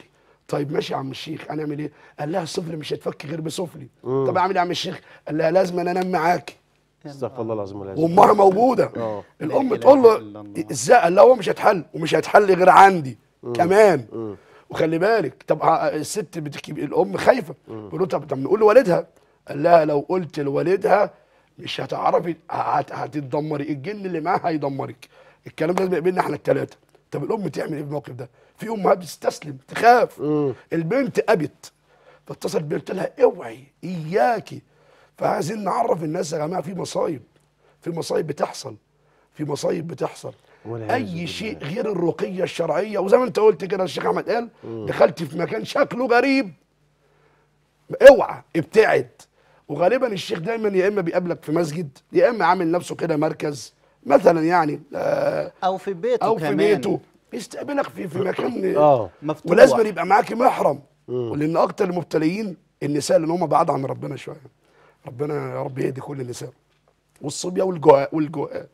طيب ماشي يا عم الشيخ هنعمل ايه قال لها السفلي مش هيتفك غير بسفلي طب اعمل ايه يا عم الشيخ قال لها لازم انا انام معاكي استغفر الله العظيم والعياذ وامها موجوده اه. الام لا تقول إله له إلا الله. ازاي قال لها هو مش هيتحل ومش هيتحل غير عندي كمان وخلي بالك طب ع- الست بتحكي الام خايفه بيقول له طب طب نقول لوالدها قال لها لو قلت لوالدها مش هتعرفي هت- هتتدمري الجن اللي معاها هيدمرك الكلام ده لازم بينا احنا الثلاثه طب الام تعمل ايه في الموقف ده في امهات بتستسلم تخاف البنت ابت فاتصل بيها قلت لها اوعي اياكي فعايزين نعرف الناس يا جماعه في مصايب في مصايب بتحصل في مصايب بتحصل والعياذ اي بالله. شيء غير الرقيه الشرعيه وزي ما انت قلت كده الشيخ احمد قال دخلت في مكان شكله غريب اوعى ابتعد وغالبا الشيخ دايما يا اما بيقابلك في مسجد يا اما عامل نفسه كده مركز مثلا يعني آه او في بيته او كمان في بيته بيستقبلك في في مكان اه مفتوح ولازم يبقى معاكي محرم لان اكتر المبتليين النساء لان هم بعاد عن ربنا شويه ربنا يا رب يهدي كل النساء والصبيه والجواء والجواء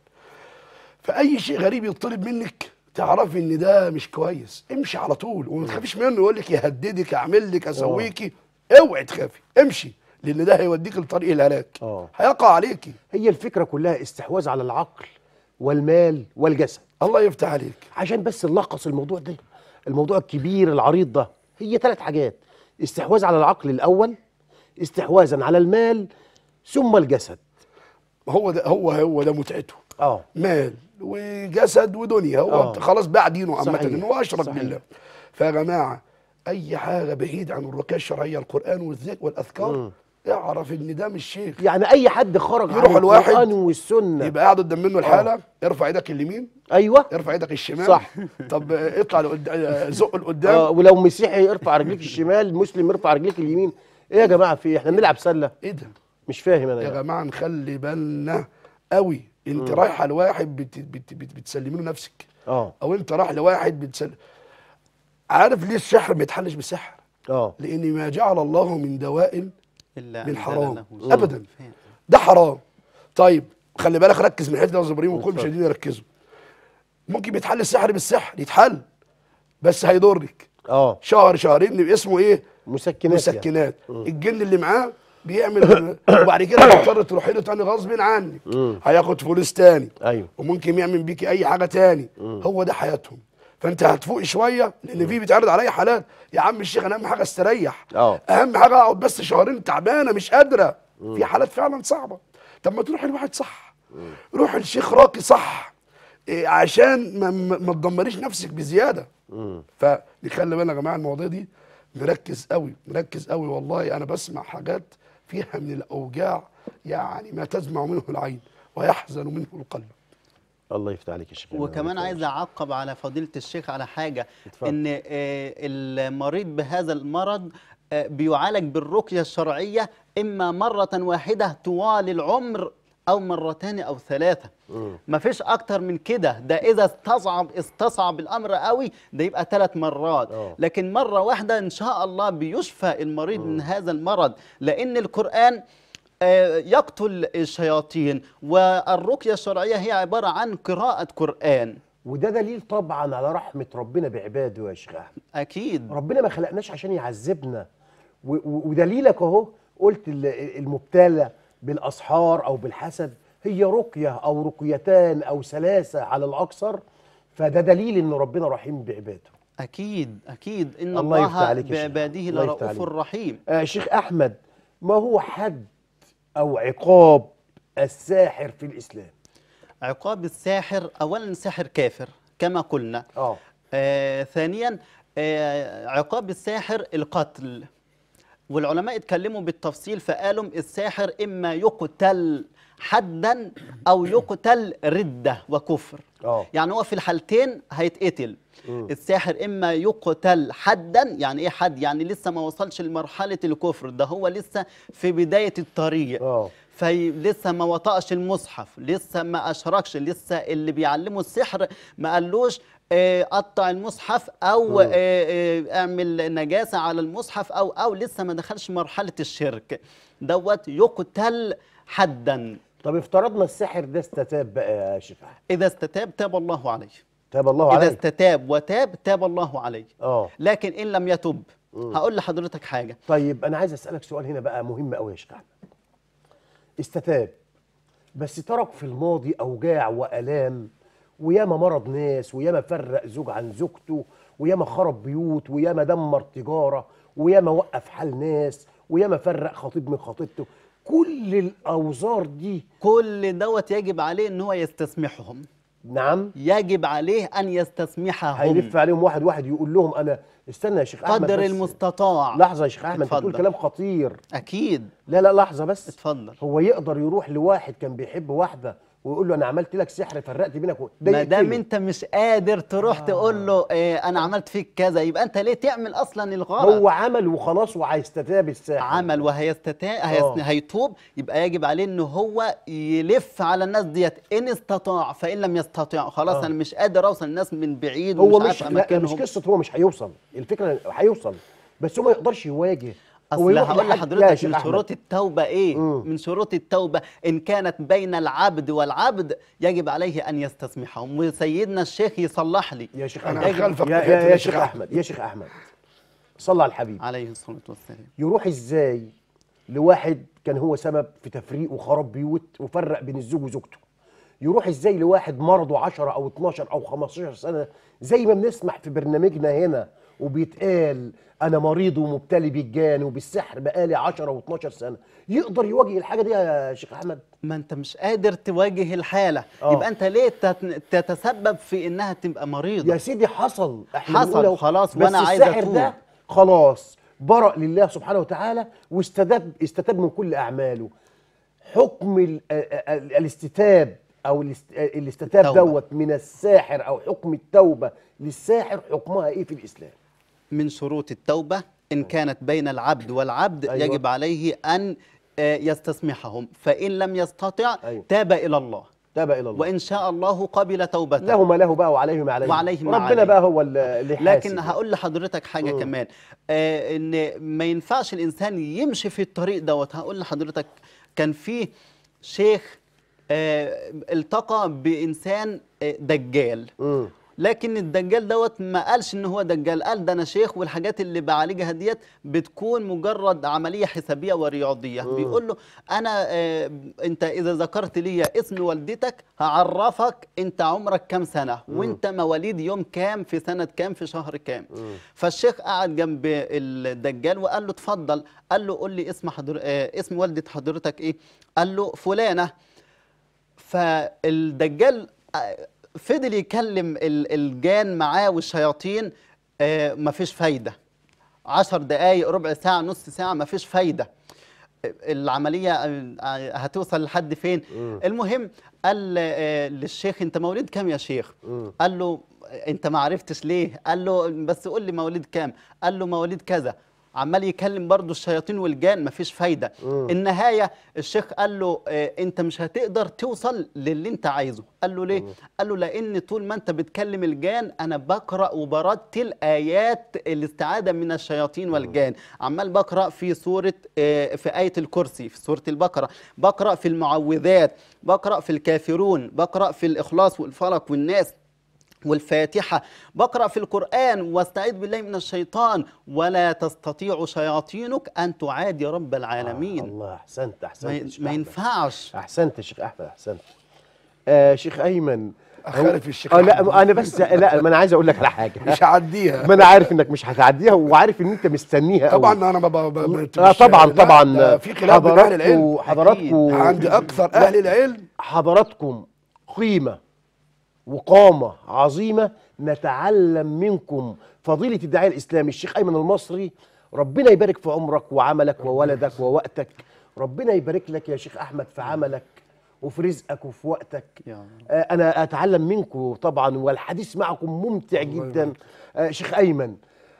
فاي شيء غريب يطلب منك تعرفي ان ده مش كويس امشي على طول وما تخافيش منه يقول لك يهددك اعمل لك اسويكي اوعي تخافي امشي لان ده هيوديك لطريق الهلاك اه. هيقع عليكي هي الفكره كلها استحواذ على العقل والمال والجسد الله يفتح عليك عشان بس نلخص الموضوع ده الموضوع الكبير العريض ده هي ثلاث حاجات استحواذ على العقل الاول استحواذا على المال ثم الجسد هو ده هو هو ده متعته اه مال وجسد ودنيا هو آه. خلاص باع دينه عامه صحيح. ان هو اشرك صحيح. بالله فيا جماعه اي حاجه بعيد عن الرقيه الشرعيه القران والذكر والاذكار اعرف ان ده مش شيخ يعني اي حد خرج يروح عن الواحد القران والسنه يبقى قاعد قدام منه الحاله ارفع ايدك اليمين ايوه ارفع ايدك الشمال صح. طب آه، اطلع لقدام آه، زق لقدام آه ولو مسيحي يرفع رجليك الشمال مسلم يرفع رجليك اليمين ايه يا جماعه في إيه؟ احنا بنلعب سله ايه ده مش فاهم انا يا يعني. جماعه نخلي بالنا قوي انت رايحه لواحد بت بت بت بتسلمي له نفسك اه او انت رايح لواحد بتسلم عارف ليه السحر ما يتحلش بالسحر اه لان ما جعل الله من دواء إلا من أنزل حرام له أبداً. شفاء. ده حرام طيب خلي بالك ركز من الحته دي يا أستاذ ابراهيم وكل مشاهدينا يركزوا ممكن بيتحل السحر بالسحر يتحل بس هيضرك اه شهر شهرين اسمه ايه مسكنات يعني. مسكنات الجن اللي معاه بيعمل وبعد كده هتضطر تروحي له تاني غصب عنك هياخد فلوس تاني ايوه وممكن يعمل بيكي اي حاجه تاني هو ده حياتهم فانت هتفوق شويه لان في بيتعرض عليا حالات يا عم الشيخ انا اهم حاجه استريح اه. اهم حاجه اقعد بس شهرين تعبانه مش قادره في حالات فعلا صعبه طب ما تروح لواحد صح روح الشيخ راقي صح إيه عشان ما, ما ما تدمريش نفسك بزياده فنخلي بالنا يا جماعه المواضيع دي نركز قوي نركز قوي والله انا بسمع حاجات فيها من الاوجاع يعني ما تدمع منه العين ويحزن منه القلب الله يفتح عليك يا شيخ وكمان عايز اعقب على فضيله الشيخ على حاجه اتفضل. ان آه، المريض بهذا المرض آه، بيعالج بالرقيه الشرعيه اما مره واحده طوال العمر او مرتين او ثلاثه مفيش اكتر من كده ده اذا استصعب استصعب الامر قوي ده يبقى ثلاث مرات اه. لكن مره واحده ان شاء الله بيشفى المريض من هذا المرض لان القران آه، يقتل الشياطين والرقيه الشرعيه هي عباره عن قراءه قران وده دليل طبعا على رحمه ربنا بعباده يا شيخ احمد اكيد ربنا ما خلقناش عشان يعذبنا و- و- ودليلك اهو قلت ال- المبتلى بالاسحار او بالحسد هي رقيه او رقيتان او ثلاثه على الاكثر فده دليل ان ربنا رحيم بعباده أكيد أكيد إن الله يفتح الله, عليك يا شيخ. بعباده الله يفتح لرؤوف عليك. رحيم آه شيخ احمد ما هو حد او عقاب الساحر في الاسلام عقاب الساحر أولا ساحر كافر كما قلنا اه آه ثانيا آه عقاب الساحر القتل والعلماء اتكلموا بالتفصيل فقالوا الساحر إما يقتل حدا أو يقتل ردة وكفر اه يعني هو في الحالتين هيتقتل الساحر اما يقتل حدا يعني ايه حد يعني لسه ما وصلش لمرحله الكفر ده هو لسه في بدايه الطريق اه فلسه ما وطأش المصحف لسه ما اشركش لسه اللي بيعلمه السحر ما قالوش آه، قطع المصحف او آه، آه، اعمل نجاسه على المصحف او او لسه ما دخلش مرحله الشرك دوت يقتل حدا طب افترضنا الساحر ده استتاب بقى يا شيخ احمد اذا استتاب تاب الله عليه تاب الله إذا عليه استتاب وتاب تاب الله عليه اه لكن إن لم يتب هقول لحضرتك حاجه طيب انا عايز اسالك سؤال هنا بقى مهم قوي يا شيخ احمد استتاب بس ترك في الماضي اوجاع والام وياما مرض ناس وياما فرق زوج عن زوجته وياما خرب بيوت وياما دمر تجاره وياما وقف حال ناس وياما فرق خطيب من خطيبته كل الاوزار دي كل دوت يجب عليه ان هو يستسمحهم نعم يجب عليه ان يستسمحهم هيلف عليهم واحد واحد يقول لهم انا استنى يا شيخ احمد قدر بس. المستطاع لحظه يا شيخ احمد انت بتقول اتفضل. كلام خطير اكيد لا لا لحظه بس اتفضل هو يقدر يروح لواحد كان بيحب واحده ويقول له انا عملت لك سحر فرقت بينك و- ده ما دام يقتله. انت مش قادر تروح آه. تقول له إيه انا عملت فيك كذا يبقى انت ليه تعمل اصلا الغلط هو عمل وخلاص وهيستتاب الساحر عمل وهيستتا آه. هيس... هيتوب يبقى يجب عليه ان هو يلف على الناس ديت ان استطاع فان لم يستطع خلاص آه. انا مش قادر اوصل الناس من بعيد هو ومش مش عارف لا مش اماكنهم قصه هو مش هيوصل الفكره هيوصل بس هو ما يقدرش يواجه هو اصل يروح هقول لحد- لا يا لحضرتك شيخ من أحمد. شروط التوبه ايه مم. من شروط التوبه ان كانت بين العبد والعبد يجب عليه ان يستسمحهم وسيدنا الشيخ يصلح لي يا شيخ أنا احمد هخالفك يا, في الحتة يا, دي يا يا شيخ شيخ احمد يا شيخ احمد صلى على الحبيب عليه الصلاه والسلام يروح ازاي لواحد كان هو سبب في تفريق وخراب بيوت وفرق بين الزوج وزوجته يروح ازاي لواحد مرضه 10 او 12 او 15 سنه زي ما بنسمع في برنامجنا هنا وبيتقال انا مريض ومبتلي بالجان وبالسحر بقالي 10 و12 سنه يقدر يواجه الحاجه دي يا شيخ احمد ما انت مش قادر تواجه الحاله آه. يبقى انت ليه تت- تتسبب في انها تبقى مريضه يا سيدي حصل احنا حصل بنقول أهو. خلاص بس وأنا عايز الساحر أتوب. ده خلاص برأ لله سبحانه وتعالى واستتاب استتاب من كل اعماله حكم ال- ال- ال- الاستتاب او الاست- الاستتاب التوبة. دوت من الساحر او حكم التوبه للساحر حكمها ايه في الاسلام من شروط التوبة إن كانت بين العبد والعبد أيوة. أيوة. يجب عليه أن آه، يستسمحهم فإن لم يستطع أيوة. تاب إلى الله تاب الى الله وإن شاء الله قبل توبته له ما له بقى وعليه ما عليه وعليه ما ربنا عليه. بقى هو اللي يحاسب لكن هقول لحضرتك حاجة مم. كمان آه إن ما ينفعش الإنسان يمشي في الطريق دوت هقول لحضرتك كان في شيخ آه التقى بإنسان آه دجال مم. لكن الدجال دوت ما قالش ان هو دجال قال ده انا شيخ والحاجات اللي بعالجها ديت بتكون مجرد عمليه حسابيه ورياضيه بيقول له انا آه انت اذا ذكرت لي اسم والدتك هعرفك انت عمرك كام سنه وانت مواليد يوم كام في سنه كام في شهر كام فالشيخ قعد جنب الدجال وقال له اتفضل قال له قول لي اسم حضر... آه اسم والده حضرتك ايه قال له فلانه فالدجال آه، فضل يكلم ال- الجان معاه والشياطين آه، مفيش فايدة عشر دقايق ربع ساعة نص ساعة مفيش فايدة العملية آه، هتوصل لحد فين المهم قال آه، للشيخ انت مواليد كام يا شيخ قال له انت ما عرفتش ليه قال له بس قول لي مواليد كام قال له مواليد كذا عمال يكلم برضه الشياطين والجان مفيش فايده النهايه الشيخ قال له آه انت مش هتقدر توصل للي انت عايزه قال له ليه قال له لان طول ما انت بتكلم الجان انا بقرا وبرتل ايات الاستعاذه من الشياطين والجان عمال بقرا في سوره آه في ايه الكرسي في سوره البقره بقرا في المعوذات بقرا في الكافرون بقرا في الاخلاص والفلق والناس والفاتحة بقرأ في القرآن واستعيذ بالله من الشيطان ولا تستطيع شياطينك أن تعادي رب العالمين الله احسنت احسنت ما, يا شيخ ما أحمد. ينفعش احسنت يا شيخ احمد احسنت آه شيخ ايمن أخالف الشيخ اه أحمد. لا انا بس لا ما انا عايز اقول لك على حاجه مش هعديها ما انا عارف انك مش هتعديها وعارف ان انت مستنيها قوي. طبعا انا ما ب- ب- ب- اه مش- طبعا لا، طبعا ده في خلاف بين اهل العلم حضراتكم عند اكثر اهل العلم حضراتكم قيمة وقامة عظيمة نتعلم منكم فضيلة الداعية الإسلامي الشيخ أيمن المصري ربنا يبارك في عمرك وعملك وولدك ووقتك ربنا يبارك لك يا شيخ أحمد في عملك وفي رزقك وفي وقتك يا رب. آه، أنا أتعلم منكم طبعا والحديث معكم ممتع جدا آه، شيخ أيمن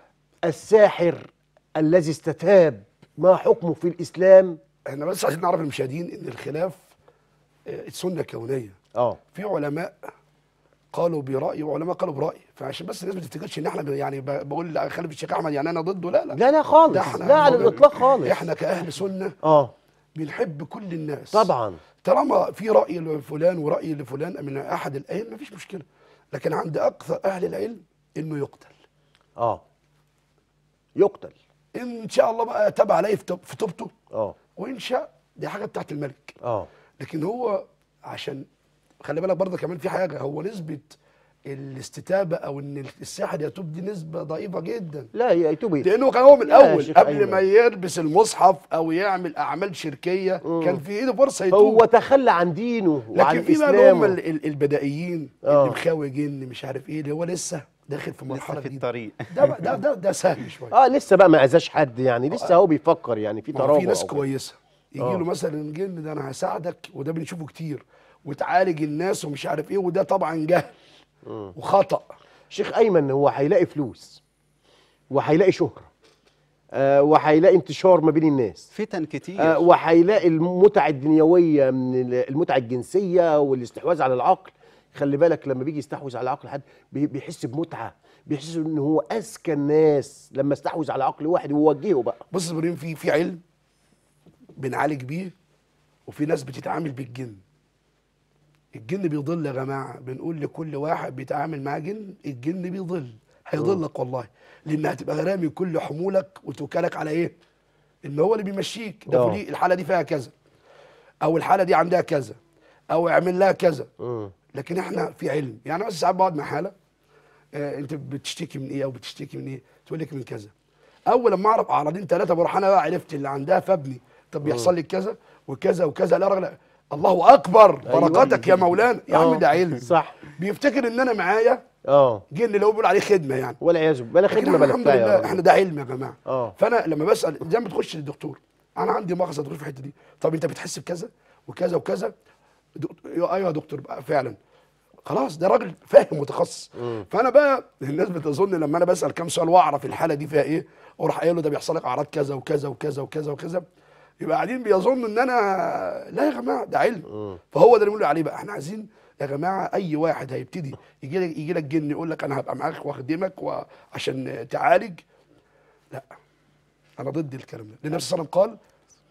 الساحر الذي استتاب ما حكمه في الإسلام احنا بس عايزين نعرف المشاهدين ان الخلاف آه، سنه كونيه اه في علماء قالوا برأي وعلماء قالوا برأي فعشان بس الناس ما تفتكرش ان احنا يعني ب- بقول لا خالف الشيخ احمد يعني انا ضده لا لا لا لا خالص ده احنا لا على الإطلاق خالص احنا كاهل سنه اه بنحب كل الناس طبعا طالما في رأي لفلان ورأي لفلان من احد الائمه مفيش مشكله لكن عند اكثر اهل العلم انه يقتل اه يقتل ان شاء الله بقى تاب عليه في توب- في توبته اه وان شاء دي حاجه بتاعت الملك اه لكن هو عشان خلي بالك برضه كمان في حاجه هو نسبه الاستتابه او ان الساحر يتوب دي نسبه ضئيله جدا لا يتوب لانه كان هو من لا يا الاول شيخ قبل أيمن. ما يلبس المصحف او يعمل اعمال شركيه كان في ايده فرصه يتوب هو تخلى عن دينه وعن لكن في بقى اللي هم اسلامه ال- ال- البدائيين آه. اللي مخاوي جن مش عارف ايه اللي هو لسه داخل في لسه مرحله في جديده الطريق ده بقى- ده ده ده سهل شويه اه لسه بقى ما اذاش حد يعني لسه هو بيفكر يعني في ما هو تراجع في ناس أو كده. كويسه يجي آه. له مثلا جن ده انا هساعدك وده بنشوفه كتير وتعالج الناس ومش عارف ايه وده طبعا جهل وخطا شيخ ايمن هو هيلاقي فلوس وهيلاقي شهره آه وهيلاقي انتشار ما بين الناس فتن كتير آه وهيلاقي المتع الدنيويه من ال- المتعه الجنسيه والاستحواذ على العقل خلي بالك لما بيجي يستحوذ على عقل حد بي- بيحس بمتعه بيحس ان هو اذكى الناس لما استحوذ على عقل واحد ووجهه بقى بص يا ابراهيم في في علم بنعالج بيه وفي ناس بتتعامل بالجن الجن بيضل يا جماعه بنقول لكل واحد بيتعامل مع جن الجن بيضل هيضلك والله لان هتبقى رامي كل حمولك وتوكلك على ايه ان هو اللي بيمشيك ده آه. في الحاله دي فيها كذا او الحاله دي عندها كذا او اعمل لها كذا لكن احنا في علم يعني مثلا ساعات بقعد مع حاله آه انت بتشتكي من ايه او بتشتكي من ايه تقول لك من كذا اول لما اعرف اعراضين ثلاثه بروح انا بقى عرفت اللي عندها فابني طب بيحصل لك كذا وكذا وكذا لا راجل الله اكبر أيوة. بركاتك يا مولانا يا عم آه، ده علم صح. بيفتكر ان انا معايا اه جن اللي هو بيقول عليه خدمه يعني والعياذ بالله بلا لكن خدمه احنا بلا الحمد بتاع يا لله راجل. احنا ده علم يا جماعه اه. فانا لما بسال زي ما تخش للدكتور انا عندي مغص دكتور في الحته دي طب انت بتحس بكذا وكذا وكذا دكتور ايوه يا دكتور بقى فعلا خلاص ده راجل فاهم متخصص فانا بقى الناس بتظن لما انا بسال كام سؤال واعرف الحاله دي فيها ايه واروح قايل له ده بيحصل لك اعراض كذا وكذا وكذا وكذا وكذا يبقى قاعدين بيظنوا ان انا لا يا جماعه ده علم فهو ده اللي بنقول عليه بقى احنا عايزين يا جماعه اي واحد هيبتدي يجي لك يجي لك جن يقول لك انا هبقى معاك واخدمك وعشان تعالج لا انا ضد الكلام ده لان النبي صلى الله عليه وسلم قال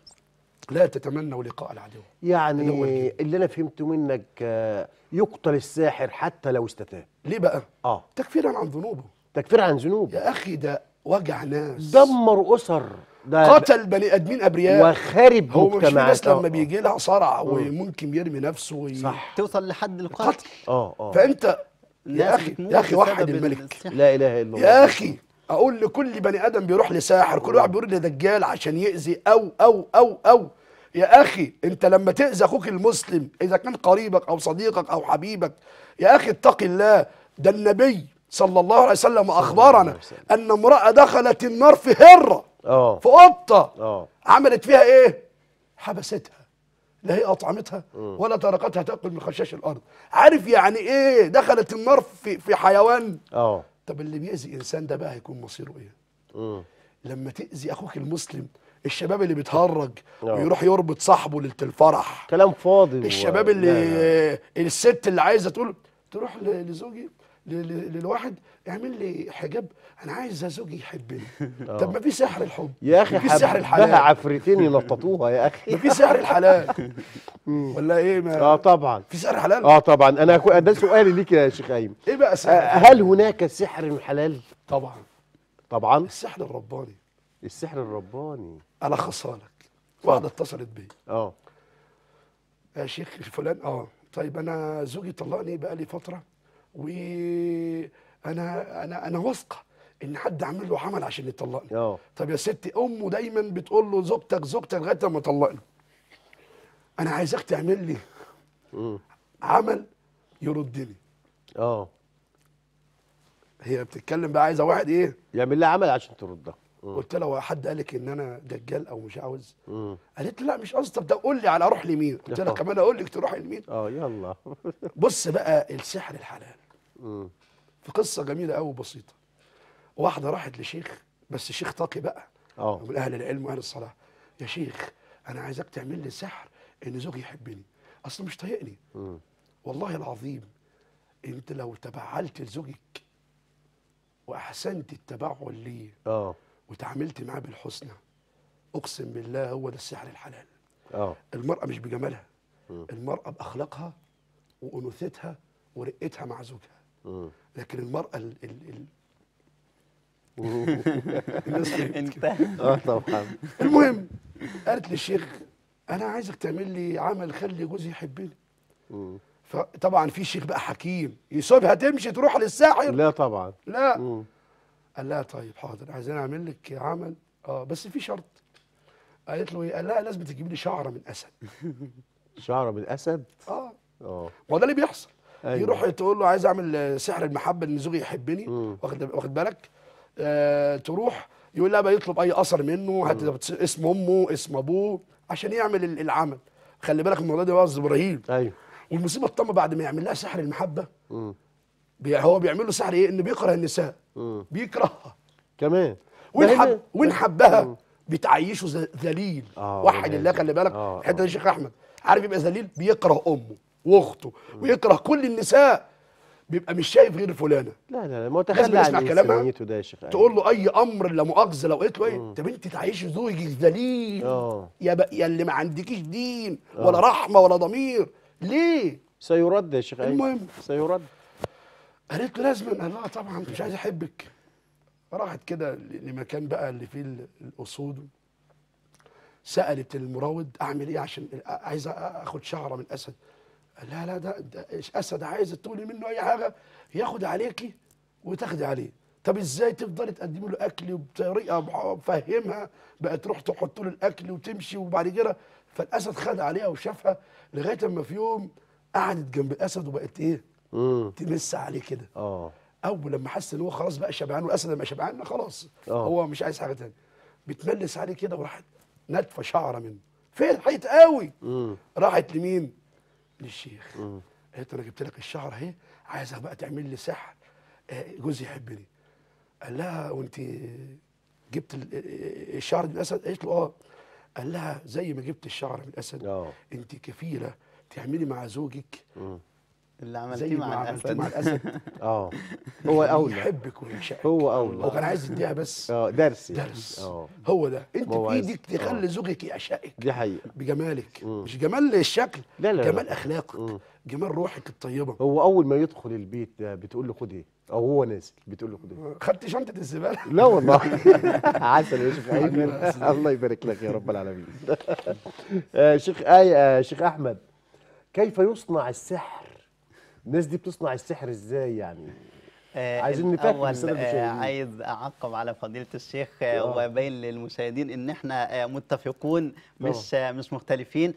لا تتمنوا لقاء العدو يعني اللي هو الجن. اللي انا فهمته منك آه، يقتل الساحر حتى لو استتاب ليه بقى اه تكفيرا عن ذنوبه تكفير عن ذنوب يا اخي ده وجع ناس دمر اسر ده قتل بني ادمين ابرياء وخارب هو مش في مجتمعات ناس لما آه، بيجي لها صرع وممكن يرمي نفسه وي... صح توصل لحد القتل قتل اه اه فانت يا الناس اخي بتموت يا اخي وحد بسبب الملك السحر. لا اله الا الله يا اخي اقول لكل بني ادم بيروح لساحر كل واحد بيروح لدجال عشان يأذي او او او او يا اخي انت لما تأذي اخوك المسلم اذا كان قريبك او صديقك او حبيبك يا اخي اتق الله ده النبي صلى الله عليه وسلم اخبرنا ان امراه دخلت النار في هره اه في قطه اه عملت فيها ايه حبستها لا هي اطعمتها ولا تركتها تاكل من خشاش الارض عارف يعني ايه دخلت النار في في حيوان اه طب اللي بيأذي انسان ده بقى هيكون مصيره ايه مم. لما تأذي اخوك المسلم الشباب اللي بيتهرج آه. ويروح يربط صاحبه ليله الفرح كلام فاضي و- الشباب لا، اللي لا. الست اللي عايزه تقول تروح ل- لزوجي ل- ل- للواحد اعمل لي حجاب انا عايز زوجي يحبني طب ما في سحر الحب يا اخي ما في سحر حبها الحلال عفريتين ينططوها يا اخي ما في سحر الحلال ولا ايه ما اه طبعا في سحر حلال اه طبعا انا كو- ده سؤالي ليك يا شيخ ايمن ايه بقى آه، سحر هل هناك سحر حلال طبعا طبعا السحر الرباني السحر الرباني الخصها لك واحده اتصلت بي اه يا شيخ فلان اه طيب انا زوجي طلقني بقالي فتره وانا انا انا واثقه ان حد عمل له عمل عشان يطلقني اه طب يا ستي امه دايما بتقول له زوجتك زوجتك لغايه لما طلقني انا عايزك تعمل لي مم. عمل يردني اه هي بتتكلم بقى عايزه واحد ايه يعمل لها عمل عشان تردها قلت لها هو حد قالك ان انا دجال او مش عاوز مم. قالت لي لا مش قصدي طب ده قول لي على اروح لمين قلت لها كمان اقول لك تروح لمين اه يلا بص بقى السحر الحلال مم. في قصه جميله قوي وبسيطه واحده راحت لشيخ بس شيخ تقي بقى اه من اهل العلم واهل الصلاه يا شيخ انا عايزك تعمل لي سحر ان زوجي يحبني اصله مش طايقني مم. والله العظيم انت لو تبعلت لزوجك واحسنت التبعل ليه اه وتعاملت معاه بالحسنى اقسم بالله هو ده السحر الحلال اه المراه مش بجمالها المراه باخلاقها وانوثتها ورقتها مع زوجها مم. لكن المراه ال ال ال الناس فهمت انت اه طبعا المهم قالت للشيخ انا عايزك تعمل لي عمل خلي جوزي يحبني مم. فطبعا في شيخ بقى حكيم يسيبها تمشي تروح للساحر لا طبعا لا مم. قال لها طيب حاضر عايزين اعمل لك عمل اه بس في شرط قالت له ايه قال لها لازم تجيب لي شعره من اسد شعره بالاسد اه اه ما ده اللي بيحصل أيوة. يروح تقول له عايز اعمل آه، سحر المحبه ان زوجي يحبني مم. واخد واخد بالك آه تروح يقول لها بقى يطلب اي اثر منه هات اسم امه اسم ابوه عشان يعمل ال- العمل خلي بالك الموضوع ده باظ ابراهيم ايوه والمصيبه الطامه بعد ما يعمل لها سحر المحبه مم. بي هو بيعمل له سحر ايه انه بيكره النساء مم. بيكرهها كمان وين ما هي- حب وين حبها بتعيشه ذ- ذليل آه، وحد ولازم. الله خلي بالك آه، الحته آه. دي الشيخ احمد عارف يبقى ذليل بيكره امه واخته ويكره كل النساء بيبقى مش شايف غير فلانه لا لا لا ما لازم تخلى عن يسمع كلامها. انسانيته ده يا شيخ أيمن. تقول له اي امر لا مؤاخذه لو قلت له ايه طب انت تعيش زوجك ذليل اه يا بقى يا اللي ما عندكيش دين ولا رحمه ولا ضمير ليه سيرد يا شيخ أيمن. المهم. سيرد قالت له لازم قال لها طبعا مش عايز احبك راحت كده ل- لمكان بقى اللي فيه ال- الاسود سالت المراود اعمل ايه عشان عايز اخد شعره من اسد قال لها لا ده, ده اسد عايز تقولي منه اي حاجه ياخد عليكي وتاخدي عليه طب ازاي تفضلي تقدمي له اكل وبطريقه فهمها بقى تروح تحط له الاكل وتمشي وبعد كده فالاسد خد عليها وشافها لغايه اما في يوم قعدت جنب الاسد وبقت ايه امم تمس عليه كده اه اول لما حس ان هو خلاص بقى شبعان والاسد لما شبعان خلاص آه. هو مش عايز حاجه تانية بتملس عليه كده وراحت نتفه شعره منه فرحت قوي امم راحت لمين للشيخ قالت له انا جبت لك الشعر اهي عايزك بقى تعمل لي سحر آه، جوزي يحبني قال لها وانت جبت ال- آه، الشعر من الاسد قالت له اه قال لها زي ما جبت الشعر من الاسد اه انت كفيله تعملي مع زوجك اللي زي عملتيه ما مع عملتي مع الاسد الاسد اه هو اولى يحبك ويعشقك هو اولى هو كان عايز يديها بس اه درس يعني. درس اه هو ده انت ما هو عايز- بايدك تخلي زوجك يعشقك دي حقيقه بجمالك مش جمال الشكل لا، لا، لا. جمال اخلاقك جمال روحك الطيبه هو اول ما يدخل البيت ده بتقول له خد ايه او هو نازل بتقول له خد ايه خدت شنطه الزباله لا والله عسل يا شيخ ايمن الله يبارك لك يا رب العالمين آه، شيخ اي آه، شيخ احمد كيف يصنع السحر الناس دي بتصنع السحر ازاي يعني آه، عايزين نفهم الأول السادة آه، المشاهدين. عايز أعقب على فضيلة الشيخ آه، آه. وأبين للمشاهدين إن إحنا آه، متفقون مش آه، مش مختلفين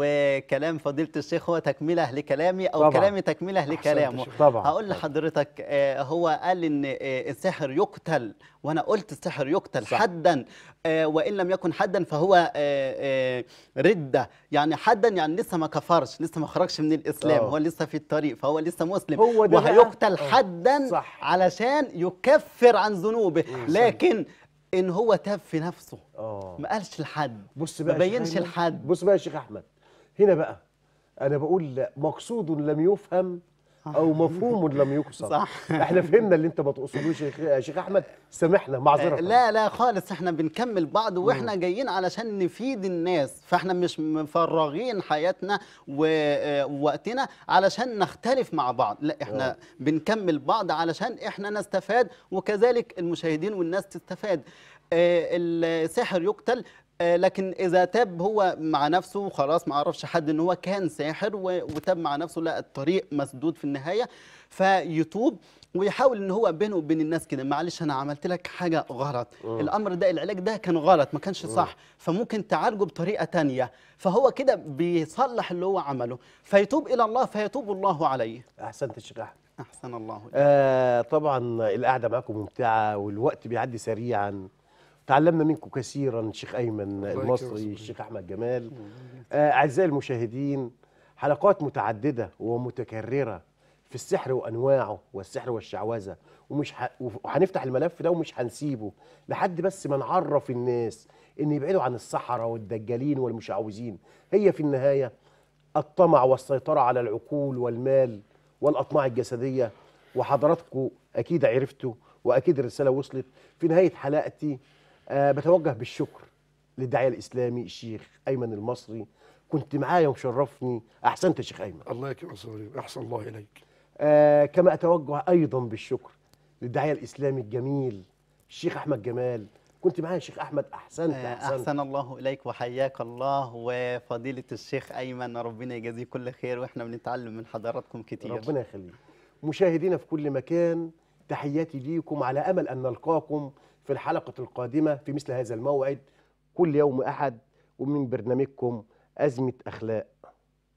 وكلام فضيلة الشيخ هو تكملة لكلامي أو طبعاً. كلامي تكملة أحسنت لكلامه يا شيخ. طبعاً. هقول لحضرتك آه، هو قال إن آه، السحر يقتل وأنا قلت السحر يقتل صح. حدا آه، وإن لم يكن حدا فهو آه، آه، ردة يعني حدا يعني لسه ما كفرش لسه ما خرجش من الإسلام آه. هو لسه في الطريق فهو لسه مسلم هو ده بقى- وهيقتل آه. حدا صح. علشان يكفر عن ذنوبه لكن ان هو تاب في نفسه اه ما قالش لحد بص ما بقى يا شيخ بينش أيمن. لحد بص بقى يا شيخ احمد هنا بقى انا بقول لا، مقصود لم يفهم او مفهوم لم يقصد صح. احنا فهمنا اللي انت ما تقصدوش يا شيخ- يا شيخ احمد سامحنا معذره لا لا خالص احنا بنكمل بعض واحنا جايين علشان نفيد الناس فاحنا مش مفرغين حياتنا و- آه، ووقتنا علشان نختلف مع بعض لا احنا بنكمل بعض علشان احنا نستفاد وكذلك المشاهدين والناس تستفاد آه، الساحر يقتل آه، لكن اذا تاب هو مع نفسه خلاص ما عرفش حد ان هو كان ساحر و- وتاب مع نفسه لا الطريق مسدود في النهايه فيتوب ويحاول ان هو بينه وبين الناس كده معلش انا عملت لك حاجه غلط الامر ده العلاج ده كان غلط ما كانش صح فممكن تعالجه بطريقه تانية فهو كده بيصلح اللي هو عمله فيتوب الى الله فيتوب الله عليه احسنت يا شيخ احمد احسن الله إليك. آه طبعا القعده معاكم ممتعه والوقت بيعدي سريعا تعلمنا منكم كثيرا الشيخ ايمن يكرمك المصري يا الشيخ احمد جمال آه اعزائي المشاهدين حلقات متعدده ومتكرره في السحر وانواعه والسحر والشعوذه ومش ح... وهنفتح الملف ده ومش هنسيبه لحد بس ما نعرف الناس ان يبعدوا عن السحره والدجالين والمشعوذين هي في النهايه الطمع والسيطره على العقول والمال والاطماع الجسديه وحضراتكم اكيد عرفتوا واكيد الرساله وصلت في نهايه حلقتي آه بتوجه بالشكر للداعيه الاسلامي الشيخ ايمن المصري كنت معايا ومشرفني احسنت يا شيخ ايمن الله يكرمك يا أستاذ احسن الله اليك آه كما اتوجه ايضا بالشكر للداعيه الاسلامي الجميل الشيخ احمد جمال كنت معايا يا شيخ احمد احسنت آه، احسنت أحسن الله إليك وحياك الله وفضيلة الشيخ أيمن ربنا يجازيه كل خير وإحنا بنتعلم من حضراتكم كتير ربنا يخليك مشاهدينا في كل مكان تحياتي ليكم على امل ان نلقاكم في الحلقه القادمه في مثل هذا الموعد كل يوم احد ومن برنامجكم ازمه اخلاق